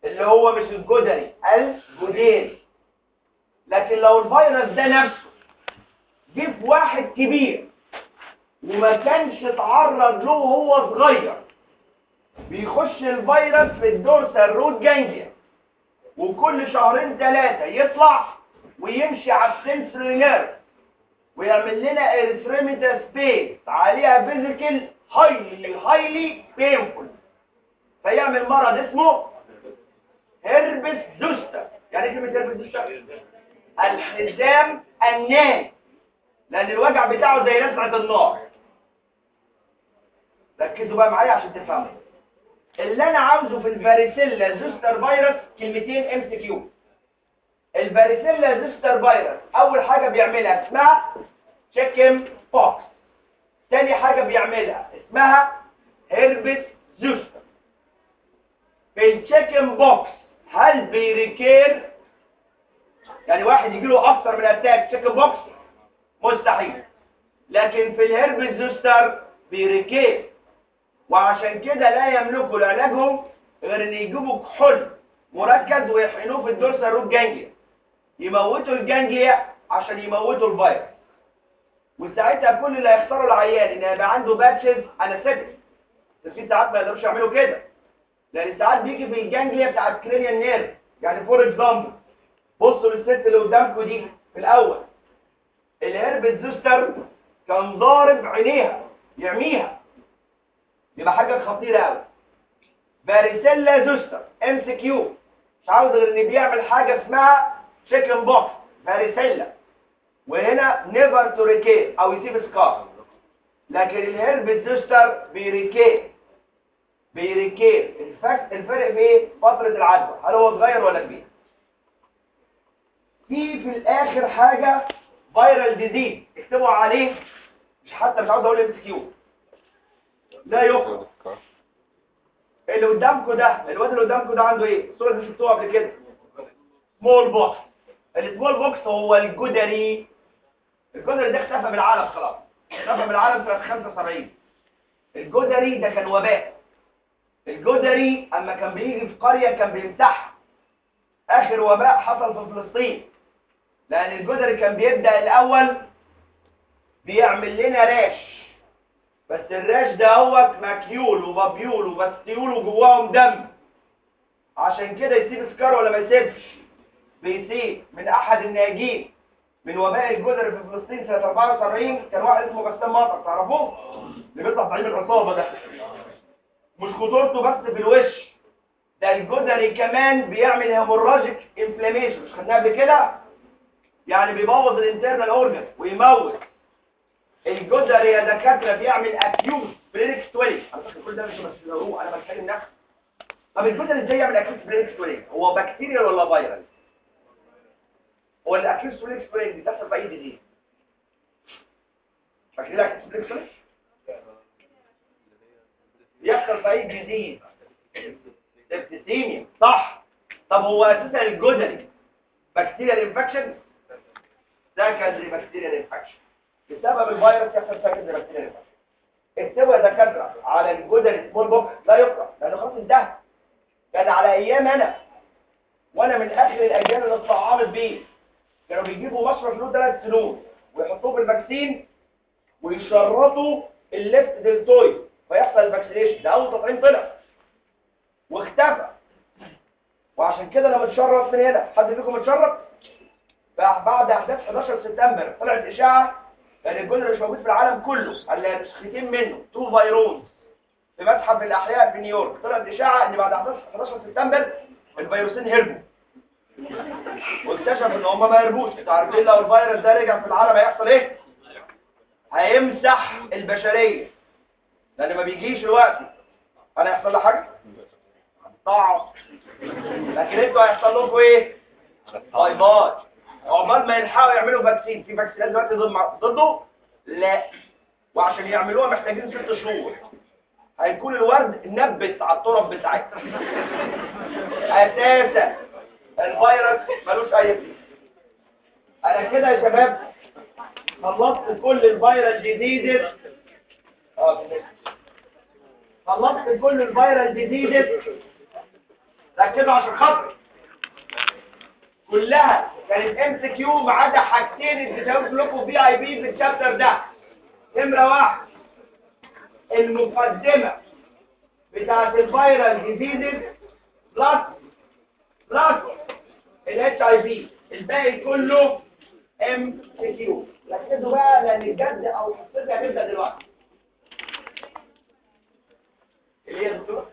اللي هو مش الجدري الجديري لكن لو الفيروس ده نفسه جه في واحد كبير وما كانش اتعرض له وهو صغير بيخش الفيروس في الدورسال روت جانجليا وكل شهرين ثلاثة يطلع ويمشي على السنسوري نيرف ويعمل لنا اريثريميتا سبيس عليها فيزيكال هايلي هايلي بينفول فيعمل مرض اسمه هربس زوستا يعني ايه كلمه هربس زوستا الحزام الناري لان الوجع بتاعه زي لسعه النار ركزوا بقى معايا عشان تفهموا اللي انا عاوزه في الفاريسيلا زوستر فيروس كلمتين ام سي كيو الفاريسيلا زوستر فيروس اول حاجه بيعملها اسمها تشيكن بوكس تاني حاجه بيعملها اسمها هربس زوستر في التشيكن بوكس هل بيريكير يعني واحد يجي له اكتر من اتاك تشيكن بوكس مستحيل لكن في الهربس زوستر بيريكير وعشان كده لا يملكوا لعلاجهم غير ان يجيبوا كحول مركز ويحقنوه في الدورسال روت جانجليا يموتوا الجانجليا عشان يموتوا الفيروس وساعتها كل اللي هيختاروا العيان ان يبقى عنده باتشز انستيك بس في ساعات ما يقدروش يعملوا كده لان ساعات بيجي في الجانجليا بتاع الكرينيال نيرف يعني فور اكزامبل بصوا للست اللي قدامكم دي في الاول الهربس زوستر كان ضارب عينيها يعميها يبقى حاجه خطيره قوي باريسيلا زوستر ام سي كيو مش عاوز غير ان بيعمل حاجه اسمها تشيكن بوكس باريسيلا وهنا نيفر تو ريكير او يسيب سكار لكن الهربس زوستر بيريكير بيريكير الفرق الفرق في ايه فتره العدوى هل هو صغير ولا كبير في في الاخر حاجه فيرال ديزيز اكتبوا عليه مش حتى مش عاوز اقول ام كيو لا يقرا اللي قدامكم ده الواد اللي قدامكم ده عنده ايه الصوره دي شفتوها قبل كده سمول بوكس السمول بوكس هو الجدري الجدري ده اختفى من العالم خلاص اختفى من العالم سنه 75 الجدري ده كان وباء الجدري اما كان بيجي في قريه كان بيمسحها اخر وباء حصل في فلسطين لان الجدري كان بيبدا الاول بيعمل لنا راش بس الراش ده هو مكيول وبابيول وبستيول وجواهم دم عشان كده يسيب سكار ولا ما يسيبش بيسيب من احد الناجين من وباء الجدر في فلسطين سنة 74 كان واحد اسمه بسام مطر تعرفوه اللي بيطلع زعيم العصابة ده مش خطورته بس في الوش ده الجدري كمان بيعمل هيموراجيك انفلاميشن مش خدناها قبل كده يعني بيبوظ الانترنال اورجن ويموت الجدري يا دكاتره بيعمل اكيوت برينكس تويلي على فكره كل ده مش مسؤول انا بتكلم نفسي طب الجدري ازاي يعمل اكيوت برينكس تويلي هو بكتيريا ولا فيروس هو الاكيوت برينكس تويلي دي بتحصل في اي ديزيز فاكرين الاكيوت برينكس تويلي يحصل في اي ديزيز سبتيميا صح طب هو اساسا الجدري بكتيريا انفكشن سكندري بكتيريا انفكشن بسبب الفيروس يحصل سكندري بكتيريا انفكشن اكتبوا يا دكاتره على الجدري سمول بوكس لا يقرا لانه خلاص انتهى كان على ايام انا وانا من اخر الاجيال اللي اتطعمت بيه كانوا بيجيبوا مشرب له ثلاث سنون ويحطوه في الفاكسين ويشرطوا الليفت دلتوي فيحصل الفاكسينيشن ده اول تطعيم طلع واختفى وعشان كده لما اتشرط من هنا حد فيكم اتشرط بعد احداث 11 سبتمبر طلعت اشاعه ان الجدر مش موجود في العالم كله الا نسختين منه تو فيروس في متحف الاحياء في نيويورك طلعت اشاعه ان بعد احداث 11 سبتمبر الفيروسين هربوا واكتشف ان هم ما هربوش انتوا عارفين لو الفيروس ده رجع في العالم هيحصل ايه هيمسح البشريه لان ما بيجيش دلوقتي انا هيحصل له حاجه طعم لكن انتوا هيحصل لكم ايه باي باي عقبال ما يلحقوا يعملوا فاكسين في فاكسينات دلوقتي ضد ضده لا وعشان يعملوها محتاجين ست شهور هيكون الورد نبت على التراب بتاعتها اساسا الفيروس ملوش اي فيه انا كده يا شباب خلصت كل الفيروس ديزيز اه خلصت كل الفيروس ديزيز ركزوا عشان خاطري كلها كانت ام سي كيو ما عدا حاجتين اديتهم لكم في اي بي في الشابتر ده نمره واحد المقدمه بتاعت الفيرال ديزيزز بلس بلس الاتش اي في الباقي كله ام سي كيو ركزوا بقى لان الجد او حصتي هتبدا دلوقتي اللي هي الدكتوره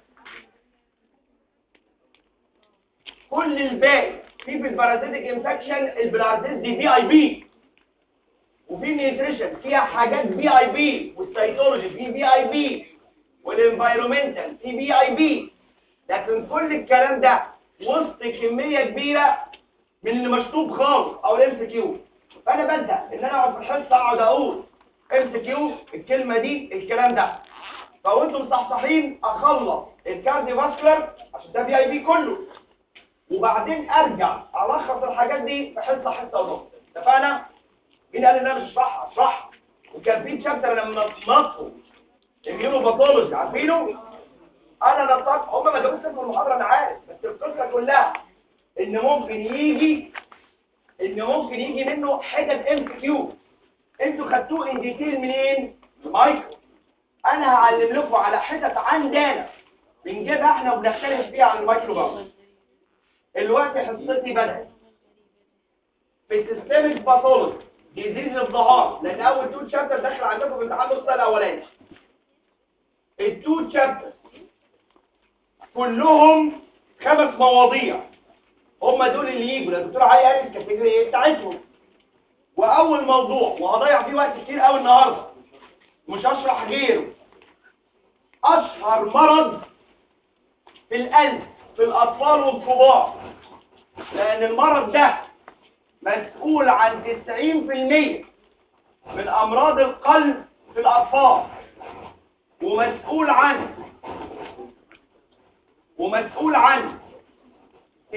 كل الباقي في في البارازيتك انفكشن البلارزيز دي في اي بي وفي نيوتريشن فيها حاجات في اي بي والسيتولوجي في في اي بي والانفايرومنتال في في اي بي لكن كل الكلام ده وسط كميه كبيره من اللي مشطوب خالص او الام سي كيو فانا ببدا ان انا اقعد في الحصه اقعد اقول ام سي كيو الكلمه دي الكلام ده فوانتم مصحصحين اخلص الكارديو فاسكولار عشان ده في اي بي كله وبعدين ارجع الخص الحاجات دي في حصه حصه ونص اتفقنا مين قال ان انا مش هشرحها اشرحها وكان في تشابتر لما نطقوا اميونو باثولوجي عارفينه انا نطقت هم ما جابوش اسم المحاضره انا عارف بس القصه كلها ان ممكن يجي ان ممكن يجي منه حتت ام كيو انتوا خدتوه ان ديتيل منين مايكرو انا هعلم لكم على حتت عندنا بنجيبها احنا وبنختلف فيها عن المايكرو باور الوقت حصتي بدأت في سيستمك باثولوجي ديزيز الظهار لان اول تو تشابتر داخل عندكم في امتحان النص الاولاني التو تشابتر كلهم خمس مواضيع هم دول اللي يجوا الدكتور علي قال الكاتيجوري ايه بتاعتهم واول موضوع وهضيع فيه وقت كتير قوي النهارده مش هشرح غيره اشهر مرض في القلب في الأطفال والكبار لأن المرض ده مسؤول عن 90% من أمراض القلب في الأطفال ومسؤول عن ومسؤول عن 60%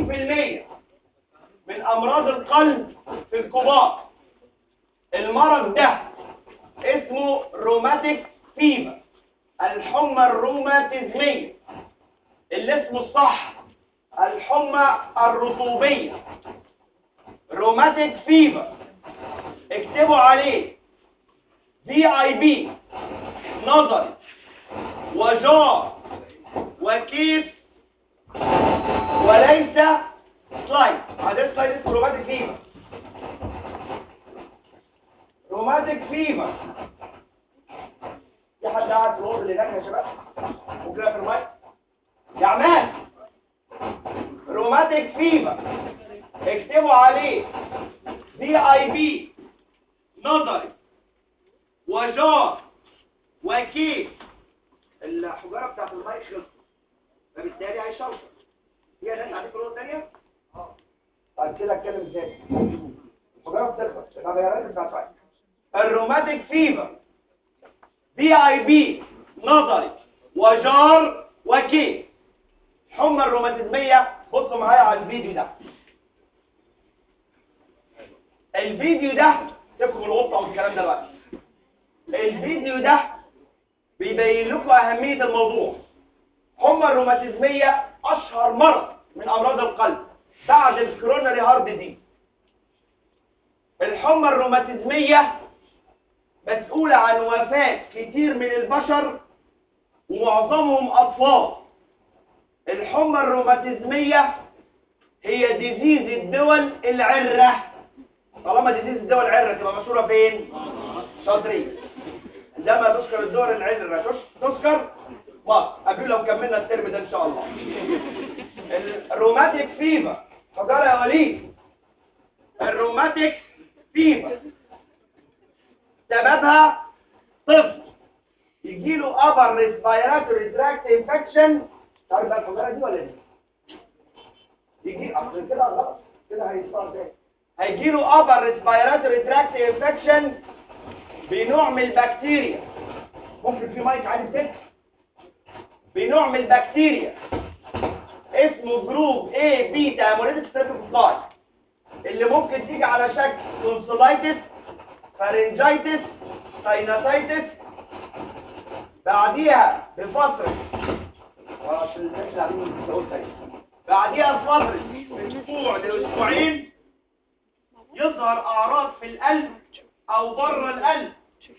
من أمراض القلب في الكبار المرض ده اسمه روماتيك فيفر الحمى الروماتيزميه اللي اسمه الصح الحمى الرطوبية روماتيك فيفر اكتبوا عليه في اي بي نظري وجار وكيس وليس سلايد هذا سلايد اسمه روماتيك فيفر روماتيك فيفر في حد قاعد في الوضع اللي هناك يا شباب ممكن في المايك يا عماد روماتيك فيفر اكتبوا عليه في اي بي نظري وجار وكيف الحجاره بتاعت المايك خلصت فبالتالي هيشوشر هي ناس عندك نقطه ثانيه اه طيب كده اتكلم ازاي الحجاره بتخلص الغيارات بتاعت المايك الروماتيك فيفر في اي بي نظري وجار وكيف حمى الروماتيزمية بصوا معايا على الفيديو ده الفيديو ده سيبكم الغطة والكلام ده بقى الفيديو ده بيبين لكم أهمية الموضوع حمى الروماتيزمية أشهر مرض من أمراض القلب بعد الكرونري هارد دي الحمى الروماتيزمية مسؤولة عن وفاة كتير من البشر ومعظمهم أطفال الحمى الروماتيزمية هي ديزيز الدول العرة طالما ديزيز الدول العرة تبقى مشهورة فين؟ شاطرين عندما تذكر الدول العرة تش- تذكر مصر قبل لو كملنا الترم ده ان شاء الله الروماتيك فيفر حجارة يا وليد الروماتيك فيفر سببها طفل يجيله upper respiratory tract infection تعرف بقى الحجاره دي ولا دي يجي اصل كده غلط كده هيصير تاني هيجيله upper respiratory tract infection بنوع من البكتيريا ممكن في مايك عادي كده بنوع من البكتيريا اسمه جروب A بيتا امونيتك ستريبتوكوكاي اللي ممكن تيجي على شكل تونسولايتس فارنجايتس سايناسايتس بعديها بفترة وعشان الناس اللي عاملين بيقول تاني بعديها فترة اسبوع لاسبوعين يظهر اعراض في القلب او بره القلب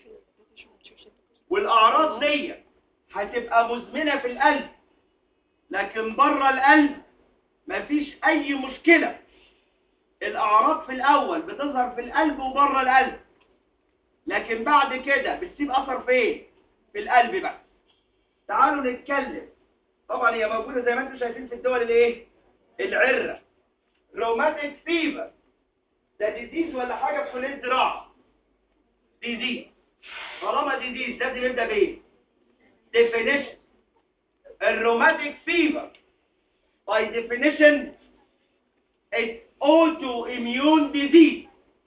والاعراض دي هتبقى مزمنة في القلب لكن بره القلب مفيش اي مشكلة الاعراض في الاول بتظهر في القلب وبره القلب لكن بعد كده بتسيب اثر فين في القلب بقى تعالوا نتكلم طبعا هي موجودة زي ما انتم شايفين في الدول الايه العرة روماتيك فيفر ده ديزيز ولا حاجة في كلية زراعة ديزيز طالما ديزيز لازم يبدأ بايه definition الروماتيك فيفر by definition it's autoimmune disease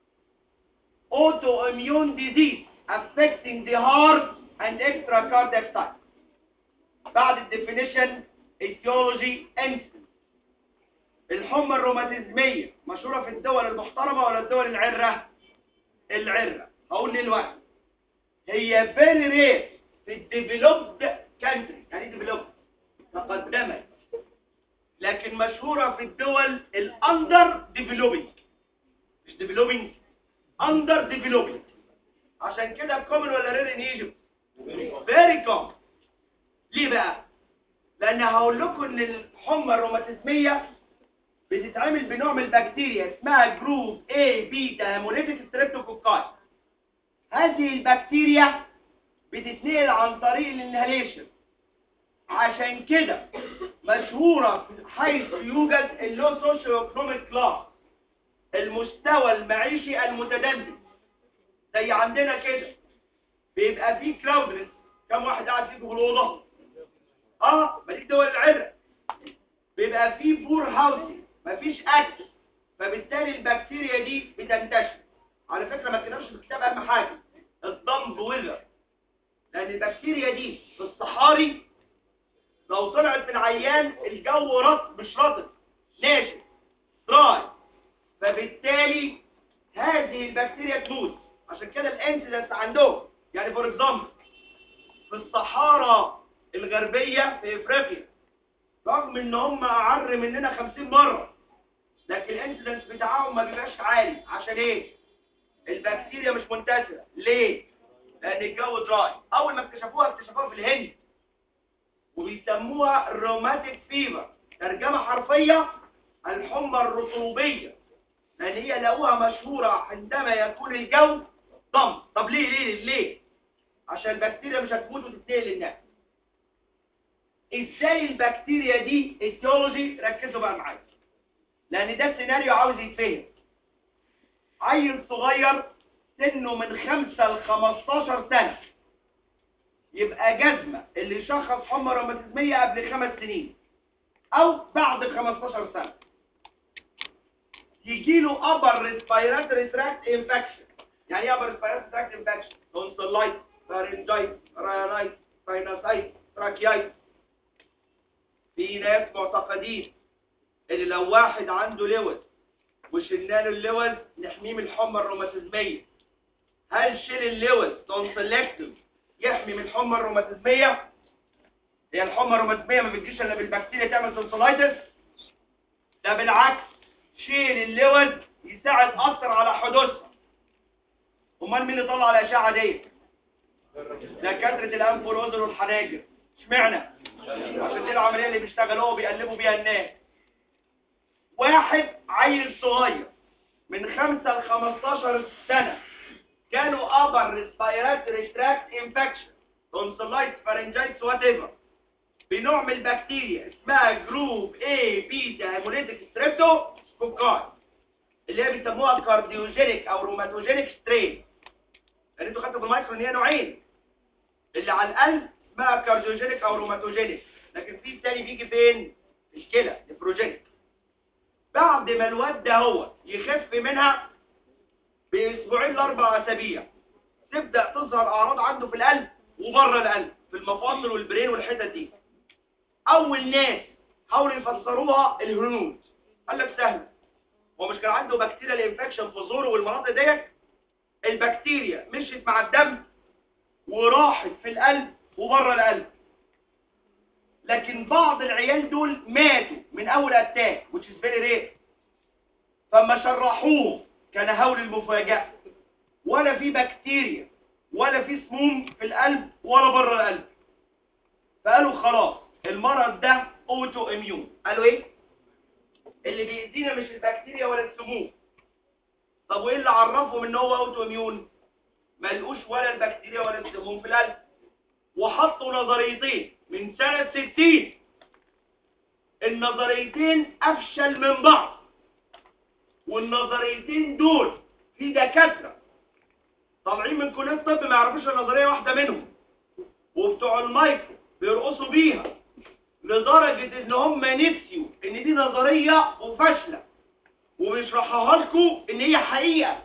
autoimmune disease affecting the heart and extracardiac site بعد الديفينيشن etiology instance الحمى الروماتيزمية مشهورة في الدول المحترمة ولا الدول العرة العرة هقول دلوقتي هي very rare في الديفلوبد كانتري يعني ديفلوبد تقدمت لكن مشهورة في الدول الاندر ديفلوبينج مش ديفلوبينج اندر ديفلوبينج عشان كده كومن ولا رير ان ايجيبت فيري كومن ليه بقى لان هقول لكم ان الحمى الروماتيزميه بتتعمل بنوع من البكتيريا اسمها جروب A بيتا هيموليتيك ستريبتوكوكاي هذه البكتيريا بتتنقل عن طريق الانهاليشن عشان كده مشهورة حيث يوجد اللو سوشيو ايكونوميك كلاس المستوى المعيشي المتدني زي عندنا كده بيبقى فيه كراودنس كم واحد قاعد فيكم في الأوضة اه ما دي دول العرق بيبقى فيه بور هاوسي مفيش اكل فبالتالي البكتيريا دي بتنتشر على فكرة ما تكتبش في الكتاب اهم حاجة الضم ويذر لان البكتيريا دي في الصحاري لو طلعت من عيان الجو رطب مش رطب ناشف دراي فبالتالي هذه البكتيريا تموت عشان كده الانسيدنس عندهم يعني فور اكزامبل في الصحارى الغربية في افريقيا رغم ان هم اعر مننا 50 مرة لكن الانسيدنس بتاعهم ما بيبقاش عالي عشان ايه البكتيريا مش منتشرة ليه لان الجو دراي اول ما اكتشفوها اكتشفوها في الهند وبيسموها الروماتيك فيفر ترجمة حرفية الحمى الرطوبية لان هي لقوها مشهورة عندما يكون الجو ضم طب ليه ليه ليه عشان البكتيريا مش هتموت وتتنقل للناس ازاي البكتيريا دي ايتيولوجي ركزوا بقى معايا لان ده سيناريو عاوز يتفهم عيل صغير سنه من 5 ل 15 سنة يبقى جزمة اللي شخص حمى روماتيزمية قبل خمس سنين او بعد 15 سنة يجيله upper respiratory tract infection يعني ايه upper respiratory tract infection tonsillitis pharyngitis rhinitis sinusitis tracheitis في ناس معتقدين ان لو واحد عنده لوز وشلنا له اللوز نحميه من الحمى الروماتيزميه هل شيل اللوز تونسلكتوم يحمي من الحمى الروماتيزميه هي الحمى الروماتيزميه ما بتجيش الا بالبكتيريا تعمل تونسلايتس ده بالعكس شيل اللوز يساعد اكتر على حدوثها امال مين اللي طلع الاشعه دي دكاتره الانف والاذن والحناجر اشمعنى عشان دي العمليه اللي بيشتغلوها وبيقلبوا بيها الناس واحد عيل صغير من 5 ل 15 سنه كانوا upper respiratory tract infection tonsillitis pharyngitis whatever بنوع من البكتيريا اسمها جروب A بيتا هيموليتيك ستريبتوكوكاي اللي هي بيسموها كارديوجينيك او روماتوجينيك سترين يعني انتوا خدتوا في المايكرو ان هي نوعين اللي على القلب اسمها كارديوجينيك او روماتوجينيك لكن في التاني بيجي فين الكلى البروجينيك بعد ما الواد ده هو يخف منها باسبوعين لاربع اسابيع تبدا تظهر اعراض عنده في القلب وبره القلب في المفاصل والبرين والحتت دي اول ناس حاولوا يفسروها الهنود قال لك سهل هو مش كان عنده بكتيريا الانفكشن في زوره والمناطق ديت البكتيريا مشيت مع الدم وراحت في القلب وبره القلب لكن بعض العيال دول ماتوا من اول اتاك which is very rare فما شرحوهم كان هول المفاجأة ولا في بكتيريا ولا في سموم في القلب ولا بره القلب فقالوا خلاص المرض ده اوتو اميون قالوا ايه اللي بيأذينا مش البكتيريا ولا السموم طب وايه اللي عرفهم ان هو اوتو اميون ما لقوش ولا البكتيريا ولا السموم في القلب وحطوا نظريتين من سنة 60 النظريتين افشل من بعض والنظريتين دول في دكاترة طالعين من كلية الطب ما يعرفوش النظرية واحدة منهم وبتوع المايكرو بيرقصوا بيها لدرجة ان هم نسيوا ان دي نظرية وفاشلة وبيشرحوها لكم ان هي حقيقة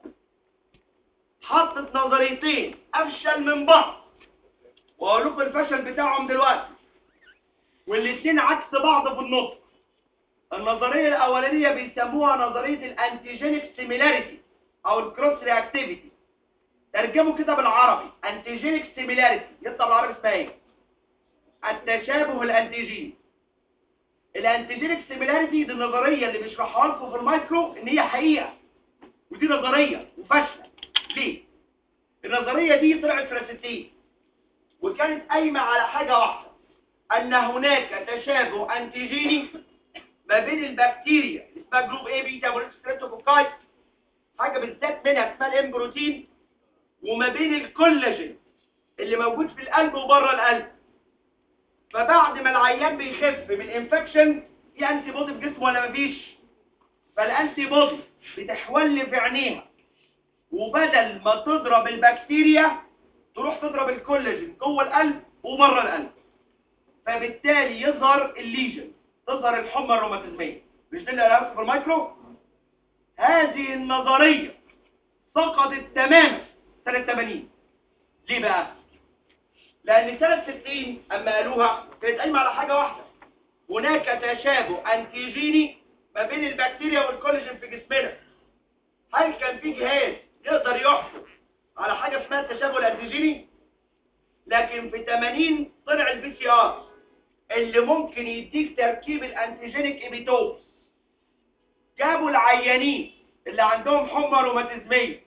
حطت نظريتين افشل من بعض واقول لكم الفشل بتاعهم دلوقتي والاتنين عكس بعض في النطق النظرية الأولانية بيسموها نظرية الانتيجينيك سيميلاريتي أو الكروس رياكتيفيتي ترجموا كده بالعربي انتيجينيك سيميلاريتي يطلع بالعربي اسمها ايه؟ التشابه الانتيجيني الانتيجينيك سيميلاريتي دي النظرية اللي بيشرحها لكم في المايكرو ان هي حقيقة ودي نظرية وفاشلة ليه؟ النظرية دي طلعت في الستين وكانت قايمة على حاجة واحدة أن هناك تشابه أنتيجيني ما بين البكتيريا اللي اسمها جروب A بيتا مولكستريبتوكوكاي حاجة بالذات منها اسمها الام بروتين وما بين الكولاجين اللي موجود في القلب وبره القلب فبعد ما العيان بيخف من انفكشن في انتي بودي في جسمه ولا مفيش فالانتي بودي بتحول في عينيها وبدل ما تضرب البكتيريا تروح تضرب الكولاجين جوه القلب وبره القلب فبالتالي يظهر الليجن تظهر الحمى الروماتيزميه مش ده اللي قالها في المايكرو هذه النظريه سقطت تماما سنه 80 ليه بقى لان سنه 60 اما قالوها كانت قايمه على حاجه واحده هناك تشابه انتيجيني ما بين البكتيريا والكولاجين في جسمنا هل كان في جهاز يقدر يحكم على حاجه اسمها التشابه الانتيجيني لكن في 80 طلع البي سي ار اللي ممكن يديك تركيب الانتيجينيك ايبيتوب جابوا العيانين اللي عندهم حمى روماتيزميه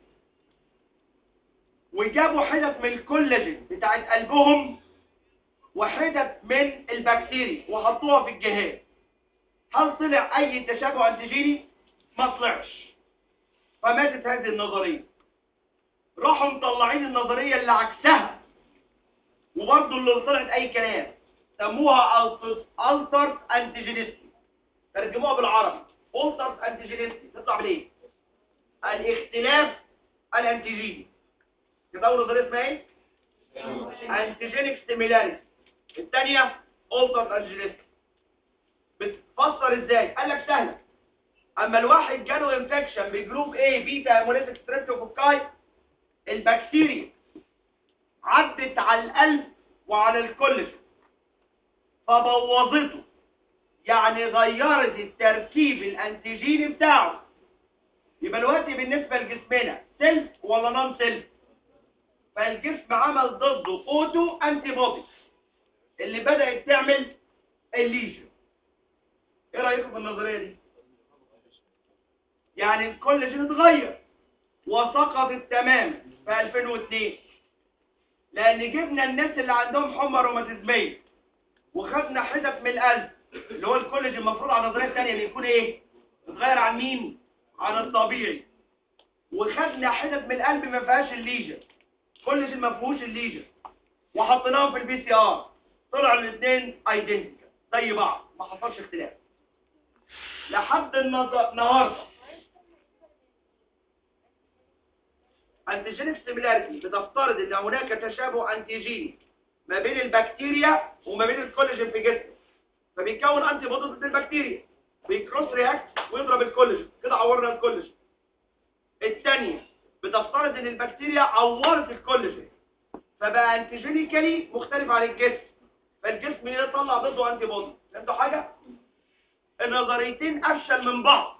وجابوا حتت من الكولاجين بتاعت قلبهم وحتت من البكتيريا وحطوها في الجهاز هل طلع اي تشابه انتيجيني ما طلعش فماتت هذه النظريه راحوا مطلعين النظريه اللي عكسها وبرضه اللي طلعت اي كلام سموها altered antigenicity ترجموها بالعربي altered antigenicity تطلع بالايه الاختلاف الانتيجيني يبقى اول نظريه اسمها ايه antigenic similarity الثانيه altered antigenicity بتفسر ازاي قال لك سهله اما الواحد جاله انفكشن بجروب A بيتا هيموليتيك ستريبتوكوكاي البكتيريا عدت على القلب وعلى الكولاجين فبوظته يعني غيرت التركيب الانتيجيني بتاعه يبقى دلوقتي بالنسبة لجسمنا سيلف ولا نون سيلف فالجسم عمل ضده اوتو انتي بودي اللي بدأت تعمل الليجن ايه رأيكم في النظرية دي يعني الكولاجين اتغير وسقطت تماما في 2002 لان جبنا الناس اللي عندهم حمى روماتيزميه وخدنا حتت من القلب اللي هو الكولاجين المفروض على النظريه الثانيه اللي يكون ايه اتغير عن مين عن الطبيعي وخدنا حتت من القلب ما فيهاش الليجن كولاجين ما فيهوش الليجن وحطيناهم في البي سي ار طلعوا الاثنين ايدنتيكال زي بعض ما حصلش اختلاف لحد النهارده انتيجينيك سيميلاريتي بتفترض ان هناك تشابه انتيجيني ما بين البكتيريا وما بين الكولاجين في جسم فبيكون انتي بودي ضد البكتيريا بيكروس رياكت ويضرب الكولاجين كده عورنا الكولاجين الثانيه بتفترض ان البكتيريا عورت الكولاجين فبقى انتيجينيكالي مختلف عن الجسم فالجسم يطلع ضده انتي بودي فهمتوا حاجه النظريتين افشل من بعض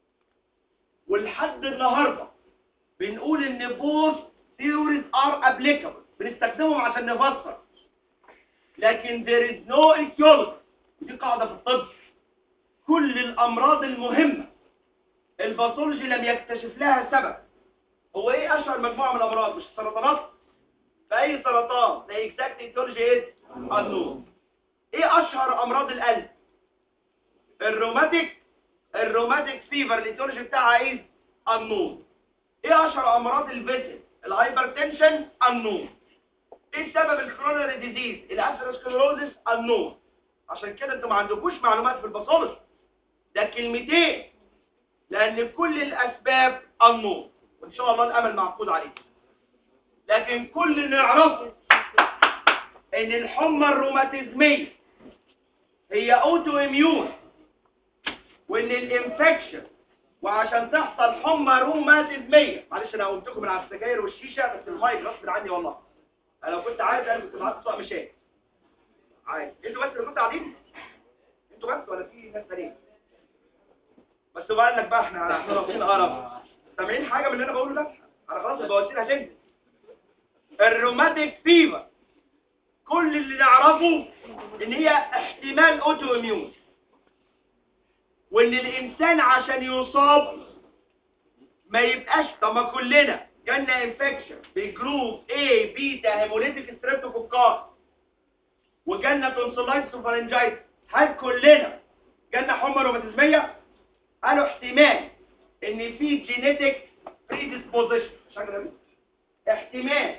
ولحد النهارده بنقول ان both theories are applicable بنستخدمهم عشان نفسر لكن there is no etiology دي قاعدة في الطب كل الأمراض المهمة الباثولوجي لم يكتشف لها سبب هو ايه اشهر مجموعة من الأمراض مش السرطانات فأي سرطان the exact etiology is unknown ايه اشهر امراض القلب الروماتيك الروماتيك فيفر الاتيولوجي بتاعها ايه unknown ايه اشهر امراض الفيسل الهايبرتنشن unknown ايه سبب الكرونري ديزيز الاسيروسكلروزس unknown عشان كده انتوا ما عندكوش معلومات في الباثولوجي ده كلمتين لان كل الاسباب unknown وان شاء الله الامل معقود عليه لكن كل اللي نعرفه ان الحمى الروماتيزميه هي اوتو اميون وان الانفكشن وعشان تحصل حمى روماتيزميه معلش انا قلتكم من على السجاير والشيشه بس المايك غصب عني والله انا لو كنت عارف انا كنت معاك سواق مشاي عادي انتوا بس اللي كنتوا قاعدين انتوا بس ولا في ناس تانيين بس هو قال لك بقى احنا احنا رافضين قرف سامعين حاجه من اللي انا بقوله ده انا خلاص البواسير هتنزل الروماتيك فيفر كل اللي نعرفه ان هي احتمال اوتو اميون وان الانسان عشان يصاب ما يبقاش طب ما كلنا جالنا انفكشن بجروب A بيتا هيموليتيك ستريبتوكوكار وجالنا تونسلايتس وفارنجايتس هل كلنا جالنا حمى روماتيزميه قالوا احتمال ان في جينيتك بريديسبوزيشن شكرا احتمال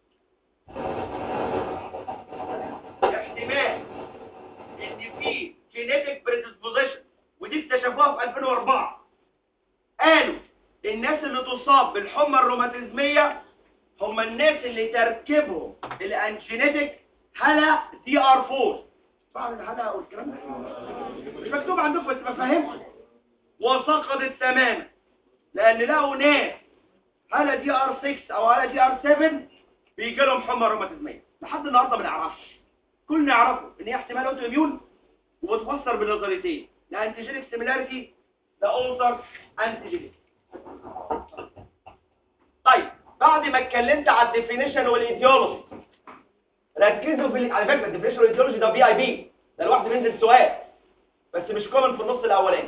احتمال ان في جينيتك بريديسبوزيشن ودي اكتشفوها في 2004 قالوا الناس اللي تصاب بالحمى الروماتيزميه هم الناس اللي تركيبهم الانجينيتك هلا دي ار 4 صح الهلا والكلام ده مش مكتوب عندكم بس بفهمكم وسقطت تماما لان لقوا ناس هلا دي ار 6 او هلا دي ار 7 بيجي لهم حمى روماتيزميه لحد النهارده ما نعرفش كل نعرفه ان هي احتمال اوتو اميون وبتفسر بنظريتين لا انتيجينيك سيميلاريتي لا اوتر انتيجينيك طيب بعد ما اتكلمت على الديفينيشن والايديولوجي ركزوا في ال- على فكره الديفينيشن والايديولوجي ده بي اي بي ده لوحده بينزل سؤال بس مش كومن في النص الاولاني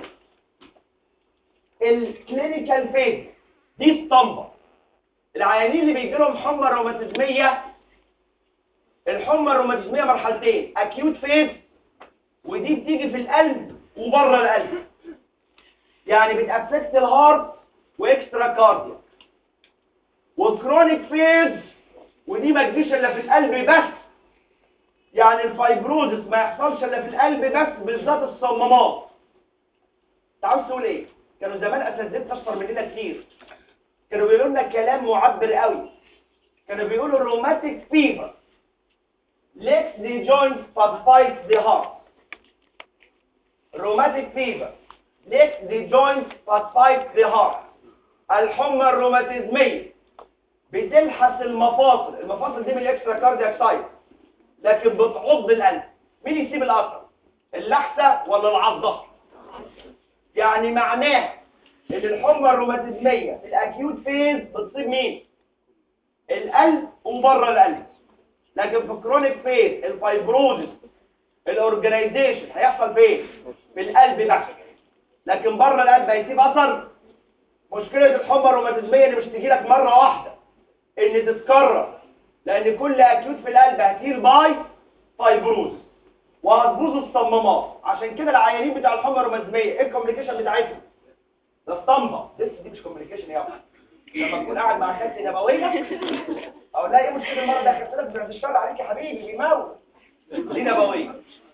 الكلينيكال فيز دي اسطمبه العيانين اللي بيجي لهم حمى روماتيزميه الحمى الروماتيزميه مرحلتين اكيوت فيز ودي بتيجي في القلب وبره القلب يعني بتافكت الهارت واكسترا كارديا والكرونيك فيز ودي ما تجيش الا في القلب بس يعني الفايبروزس ما يحصلش الا في القلب بس بالذات الصمامات انت عاوز تقول ايه كانوا زمان اساتذتنا اشطر مننا كتير كانوا بيقولوا لنا كلام معبر قوي كانوا بيقولوا الروماتيك فيفر lets the joint but fights the heart rheumatic fever lets the joint but fights the heart الحمى الروماتيزمية بتلحس المفاصل المفاصل دي من الاكسترا كاردياك سايت لكن بتعض القلب مين يسيب الاثر اللحسة ولا العضة يعني معناه ان الحمى الروماتيزمية في الاكيوت فيز بتصيب مين القلب وبره القلب لكن في الكرونيك فيز الفايبروزس الاورجنايزيشن هيحصل فين في القلب بس لكن بره القلب هيسيب اثر مشكله الحمى الروماتيزميه اللي مش تجي لك مره واحده ان تتكرر لان كل اكيوت في القلب هتيل باي فايبروزس وهتبوظ الصمامات عشان كده العيانين بتاع الحمى الروماتيزميه ايه الكوميونيكيشن بتاعتهم ده اسطمبه لسه دي مش كوميونيكيشن يا ابني لما تكون قاعد مع خالتي نبويه اقول لها ايه مشكله المره ده خالتك بعد الشر عليك يا حبيبي بيموت دي نبويه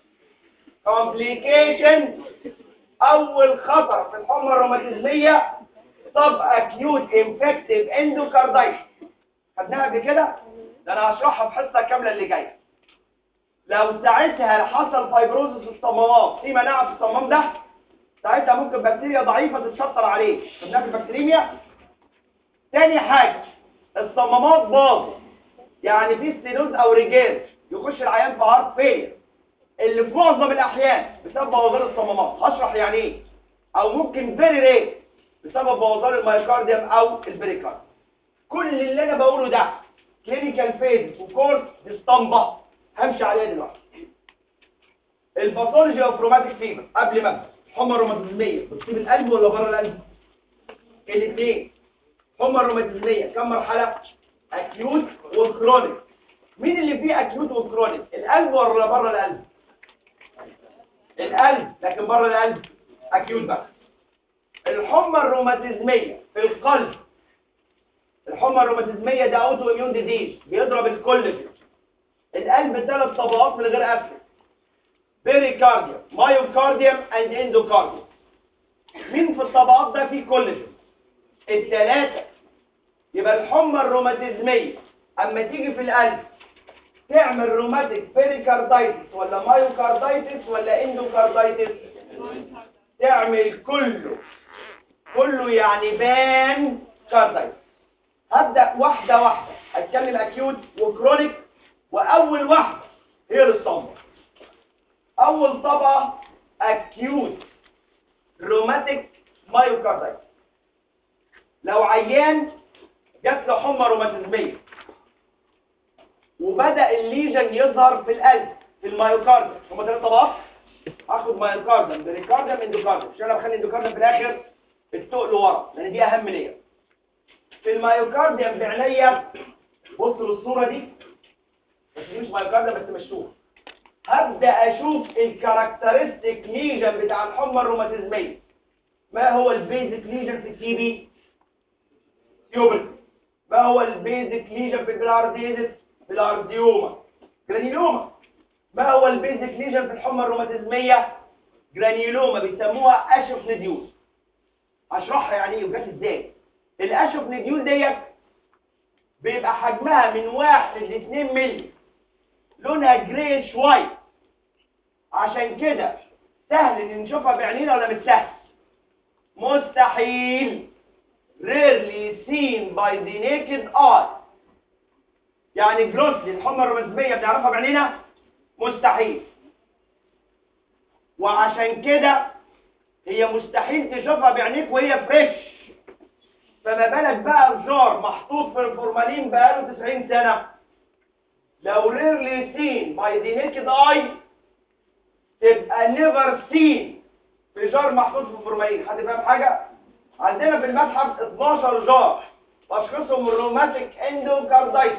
كومبليكيشن اول خطر في الحمى الروماتيزميه سب اكيوت انفكتيف اندوكاردايتس خدناها قبل كده ده انا هشرحها في حصه كامله اللي جايه لو ساعتها حصل فايبروزس في الصمامات في مناعه في الصمام ده ساعتها ممكن بكتيريا ضعيفه تتشطر عليه خدناها في البكتيريميا تاني حاجه الصمامات باظت يعني في ستينوز او ريجير يخش العيان في هارت فيلير اللي في معظم الاحيان بسبب بوظان الصمامات هشرح يعني ايه او ممكن فيري ريت بسبب بوظان المايوكارديوم او البريكارد كل اللي انا بقوله ده كلينيكال فيز وكورس دي اسطمبه همشي عليها دلوقتي الباثولوجي اوف روماتيك فيبر قبل ما ابدا الحمى الروماتيزميه بتصيب القلب ولا بره القلب الاثنين حمى الروماتيزميه كم مرحله اكيوت وكرونيك مين اللي فيه اكيوت وكرونيك القلب ولا بره القلب القلب لكن بره القلب اكيوت بقى الحمى الروماتيزميه في القلب الحمى الروماتيزميه ده اوتو اميون ديزيز بيضرب الكولاجين القلب ثلاث طبقات من غير قفل بيريكارديوم مايوكارديوم اند اندوكارديوم مين في الطبقات ده فيه كولاجين الثلاثه يبقى الحمى الروماتيزميه اما تيجي في القلب تعمل روماتيك بيريكاردايتس ولا مايوكاردايتس ولا اندوكاردايتس تعمل كله كله يعني بان كاردايتس هبدأ واحدة واحدة هتكلم اكيوت وكرونيك واول واحدة هي الاسطمبة اول طبقة اكيوت روماتيك مايوكاردايتس لو عيان جات له حمى روماتيزمية وبدأ الليجن يظهر في القلب في المايوكارديوم هما ثلاث طبقات اخد مايوكارديوم بريكارديوم اندوكارديوم عشان انا بخلي اندوكارديوم في الاخر التقل ورا لان دي اهم ليا في المايوكارديوم بعينيا بص للصوره دي بس دي مش مايوكارديوم بس مشوه هبدا اشوف الكاركترستيك ليجن بتاع الحمى الروماتيزميه ما هو البيزك ليجن في التي بي تيوبل ما هو البيزك ليجن في البلارديزس بلارديوما جرانيلوما ما هو البيزك ليجن في الحمى الروماتيزميه جرانيلوما بيسموها اشوف نديول هشرحها يعني ايه وجات ازاي الاشوف نديول ديت بيبقى حجمها من واحد ل 2 مللي لونها جريش وايت عشان كده سهل ان نشوفها بعينينا ولا مش سهل مستحيل rarely seen by the naked eye يعني جروسلي الحمى الروماتيزميه بنعرفها بعينينا مستحيل وعشان كده هي مستحيل تشوفها بعينيك وهي فريش فما بالك بقى بجار محطوط في الفورمالين بقاله 90 سنة لو rarely seen by the naked eye تبقى never seen في جار محطوط في الفورمالين حد فاهم حاجة؟ عندنا في المتحف 12 جار تشخيصهم الروماتيك اندوكاردايتس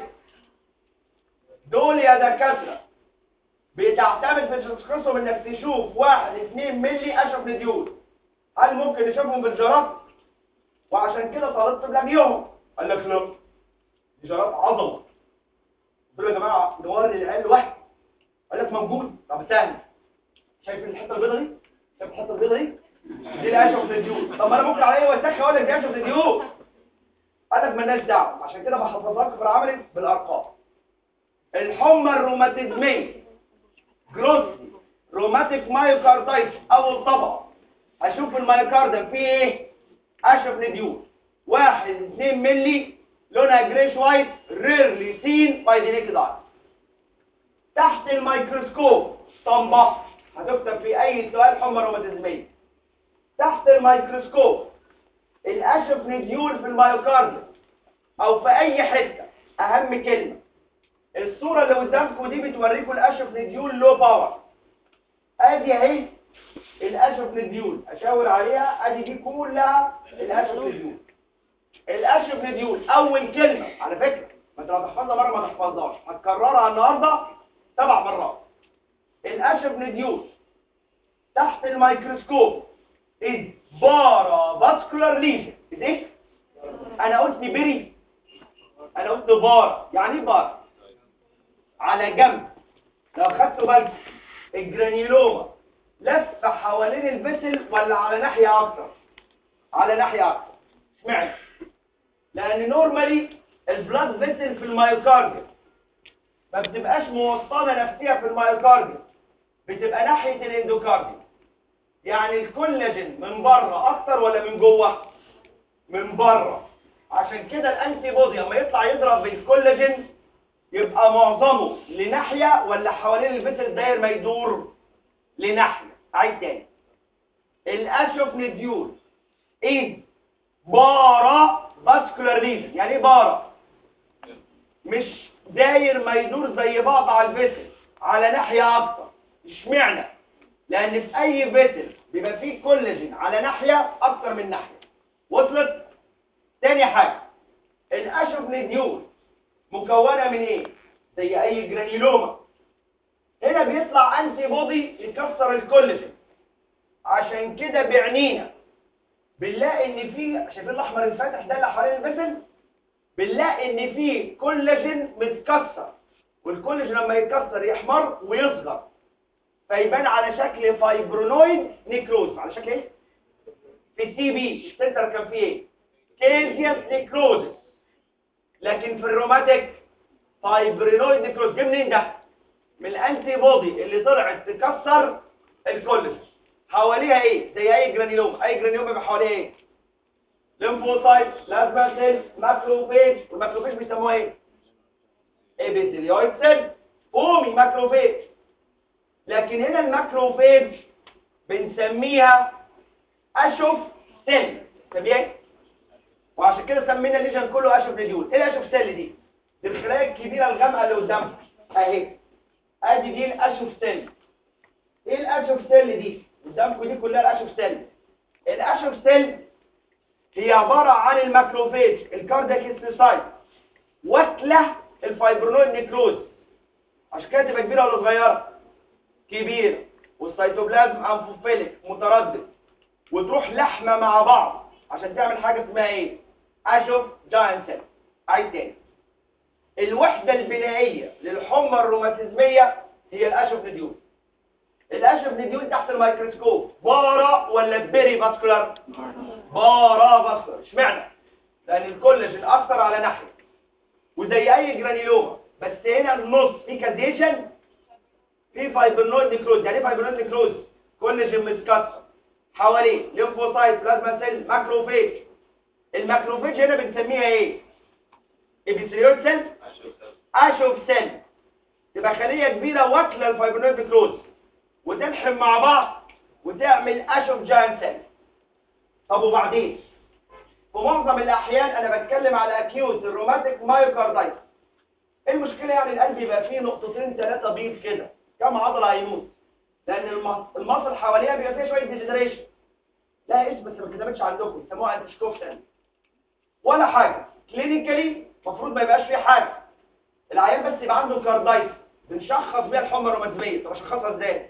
دول يا دكاترة بتعتمد في تشخيصهم انك تشوف واحد اتنين ملي اشرف نديول هل ممكن نشوفهم بالجرات وعشان كده طالبت بلاجيهم قال لك لا دي جرات عضلة قلت له يا جماعة نوري العيال لوحده قال لك موجود طب سهل شايف الحتة البيضة دي شايف الحتة البيضة دي دي الاشرف نديول طب ما انا ممكن عليا وسخ اقول لك دي اشرف نديول قال لك مالناش دعوة عشان كده بحفظها لك بالعملي بالارقام الحمى الروماتيزميه جروسلي روماتيك مايوكاردايتس اول طبقه اشوف المايوكاردم فيه ايه اشوف نديول واحد اتنين ملي لونها جريش وايت ريرلي سين باي ذا نيكد اي تحت الميكروسكوب طنبه هتكتب في اي سؤال حمى روماتيزميه تحت الميكروسكوب الاشوف نديول في المايوكاردم او في اي حته اهم كلمه الصورة اللي قدامكم دي بتوريكم الاشف نديول لو باور ادي اهي الاشف نديول اشاور عليها ادي دي كلها الاشف نديول الاشف نديول اول كلمة على فكرة ما انت لو تحفظها مرة ما تحفظهاش هتكررها النهاردة سبع مرات الاشف نديول تحت الميكروسكوب is paravascular lesion ايه انا قلت بري انا قلت بار يعني ايه بار على جنب لو خدتوا بالكم الجرانيولوما لف حوالين الفسل ولا على ناحية أكتر على ناحية أكتر اشمعنى لأن نورمالي البلاد فيسل في الميوكارديوم ما بتبقاش موصلة نفسها في الميوكارديوم بتبقى ناحية الاندوكارديوم يعني الكولاجين من بره أكتر ولا من جوه من بره عشان كده الانتي بودي لما يطلع يضرب بالكولاجين يبقى معظمه لناحية ولا حوالين الفيسل داير ما يدور لناحية عايز تاني الاشوف نديول ايه بارا باسكولار ليجن يعني ايه بارا مش داير ما يدور زي بعض على الفيسل على ناحية اكتر اشمعنى لان في اي فيسل بيبقى فيه كولاجين على ناحيه اكتر من ناحيه وصلت تاني حاجه الاشوفنديول مكونه من ايه زي اي جرانيلوما هنا بيطلع انتي بودي يكسر الكولاجين عشان كده بعنينا بنلاقي ان في شايفين الاحمر الفاتح ده اللي حوالين البسل بنلاقي ان في كولاجين متكسر والكولاجين لما يتكسر يحمر ويصغر فيبان على شكل فايبرونويد نيكروز على شكل ايه في التي بي السنتر كان فيه ايه كيزيوس نيكروز لكن في الروماتيك فايبرينويد نيكروز جه منين ده من الانتي بودي اللي طلعت تكسر الكولاجين حواليها ايه زي اي جرانيلوم اي جرانيلوم بيبقى حواليها ايه ليمفوسايت بلازما سيل ماكروفيج والماكروفيج بيسموها ايه ابيثيليويد سيل قومي ماكروفيج لكن هنا الماكروفيج بنسميها اشوف سيل طبيعي وعشان كده سمينا الليجن كله اشوف ريديول ايه الاشوف سيل دي دي الخلايا الكبيره الغامقه اللي قدامك اهي ادي دي الاشوف سيل ايه الاشوف سيل دي قدامكم دي كلها الاشوف سيل الاشوف سيل هي عباره عن الماكروفيج الكاردياك هيستوسايت واكله الفايبرونويد نيكروز عشان كده تبقى كبيره ولا صغيره كبيره والسيتوبلازم انفوفيليك متردد وتروح لحمه مع بعض عشان تعمل حاجه اسمها ايه اشوف جاينت سيل عايز تاني الوحده البنائيه للحمى الروماتيزميه هي الاشوف نديول الاشوف نديول تحت الميكروسكوب بارا ولا بيري فاسكولار بارا فاسكولار اشمعنى لان الكولاجين اكتر على ناحيه وزي اي جرانيلوما بس هنا النص في كازيشن في فايبرنويد نيكروز يعني ايه فايبرنويد نيكروز كولاجين متكسر حواليه ليمفوسايت بلازما سيل ماكروفيج الماكروفيج هنا بنسميها ايه ابيثيليويد سيل اشوف سيل تبقى خليه كبيره واكله الفايبرنويد نيكروز وتلحم مع بعض وتعمل اشوف جاين سيل طب وبعدين في معظم الاحيان انا بتكلم على اكيوت الروماتيك مايوكاردايتس ايه المشكله يعني القلب يبقى فيه نقطتين ثلاثه بيض كده كم عضله هيموت لان الم- المصل حواليها بيبقى فيها شويه ديجنريشن لا اسم بس ما كتبتش عندكم بيسموها انتشكوفتن ولا حاجه كلينيكالي المفروض ما يبقاش فيه حاجه العيان بس يبقى عنده كاردايتس بنشخص بيها الحمى الروماتيزميه طب اشخصها ازاي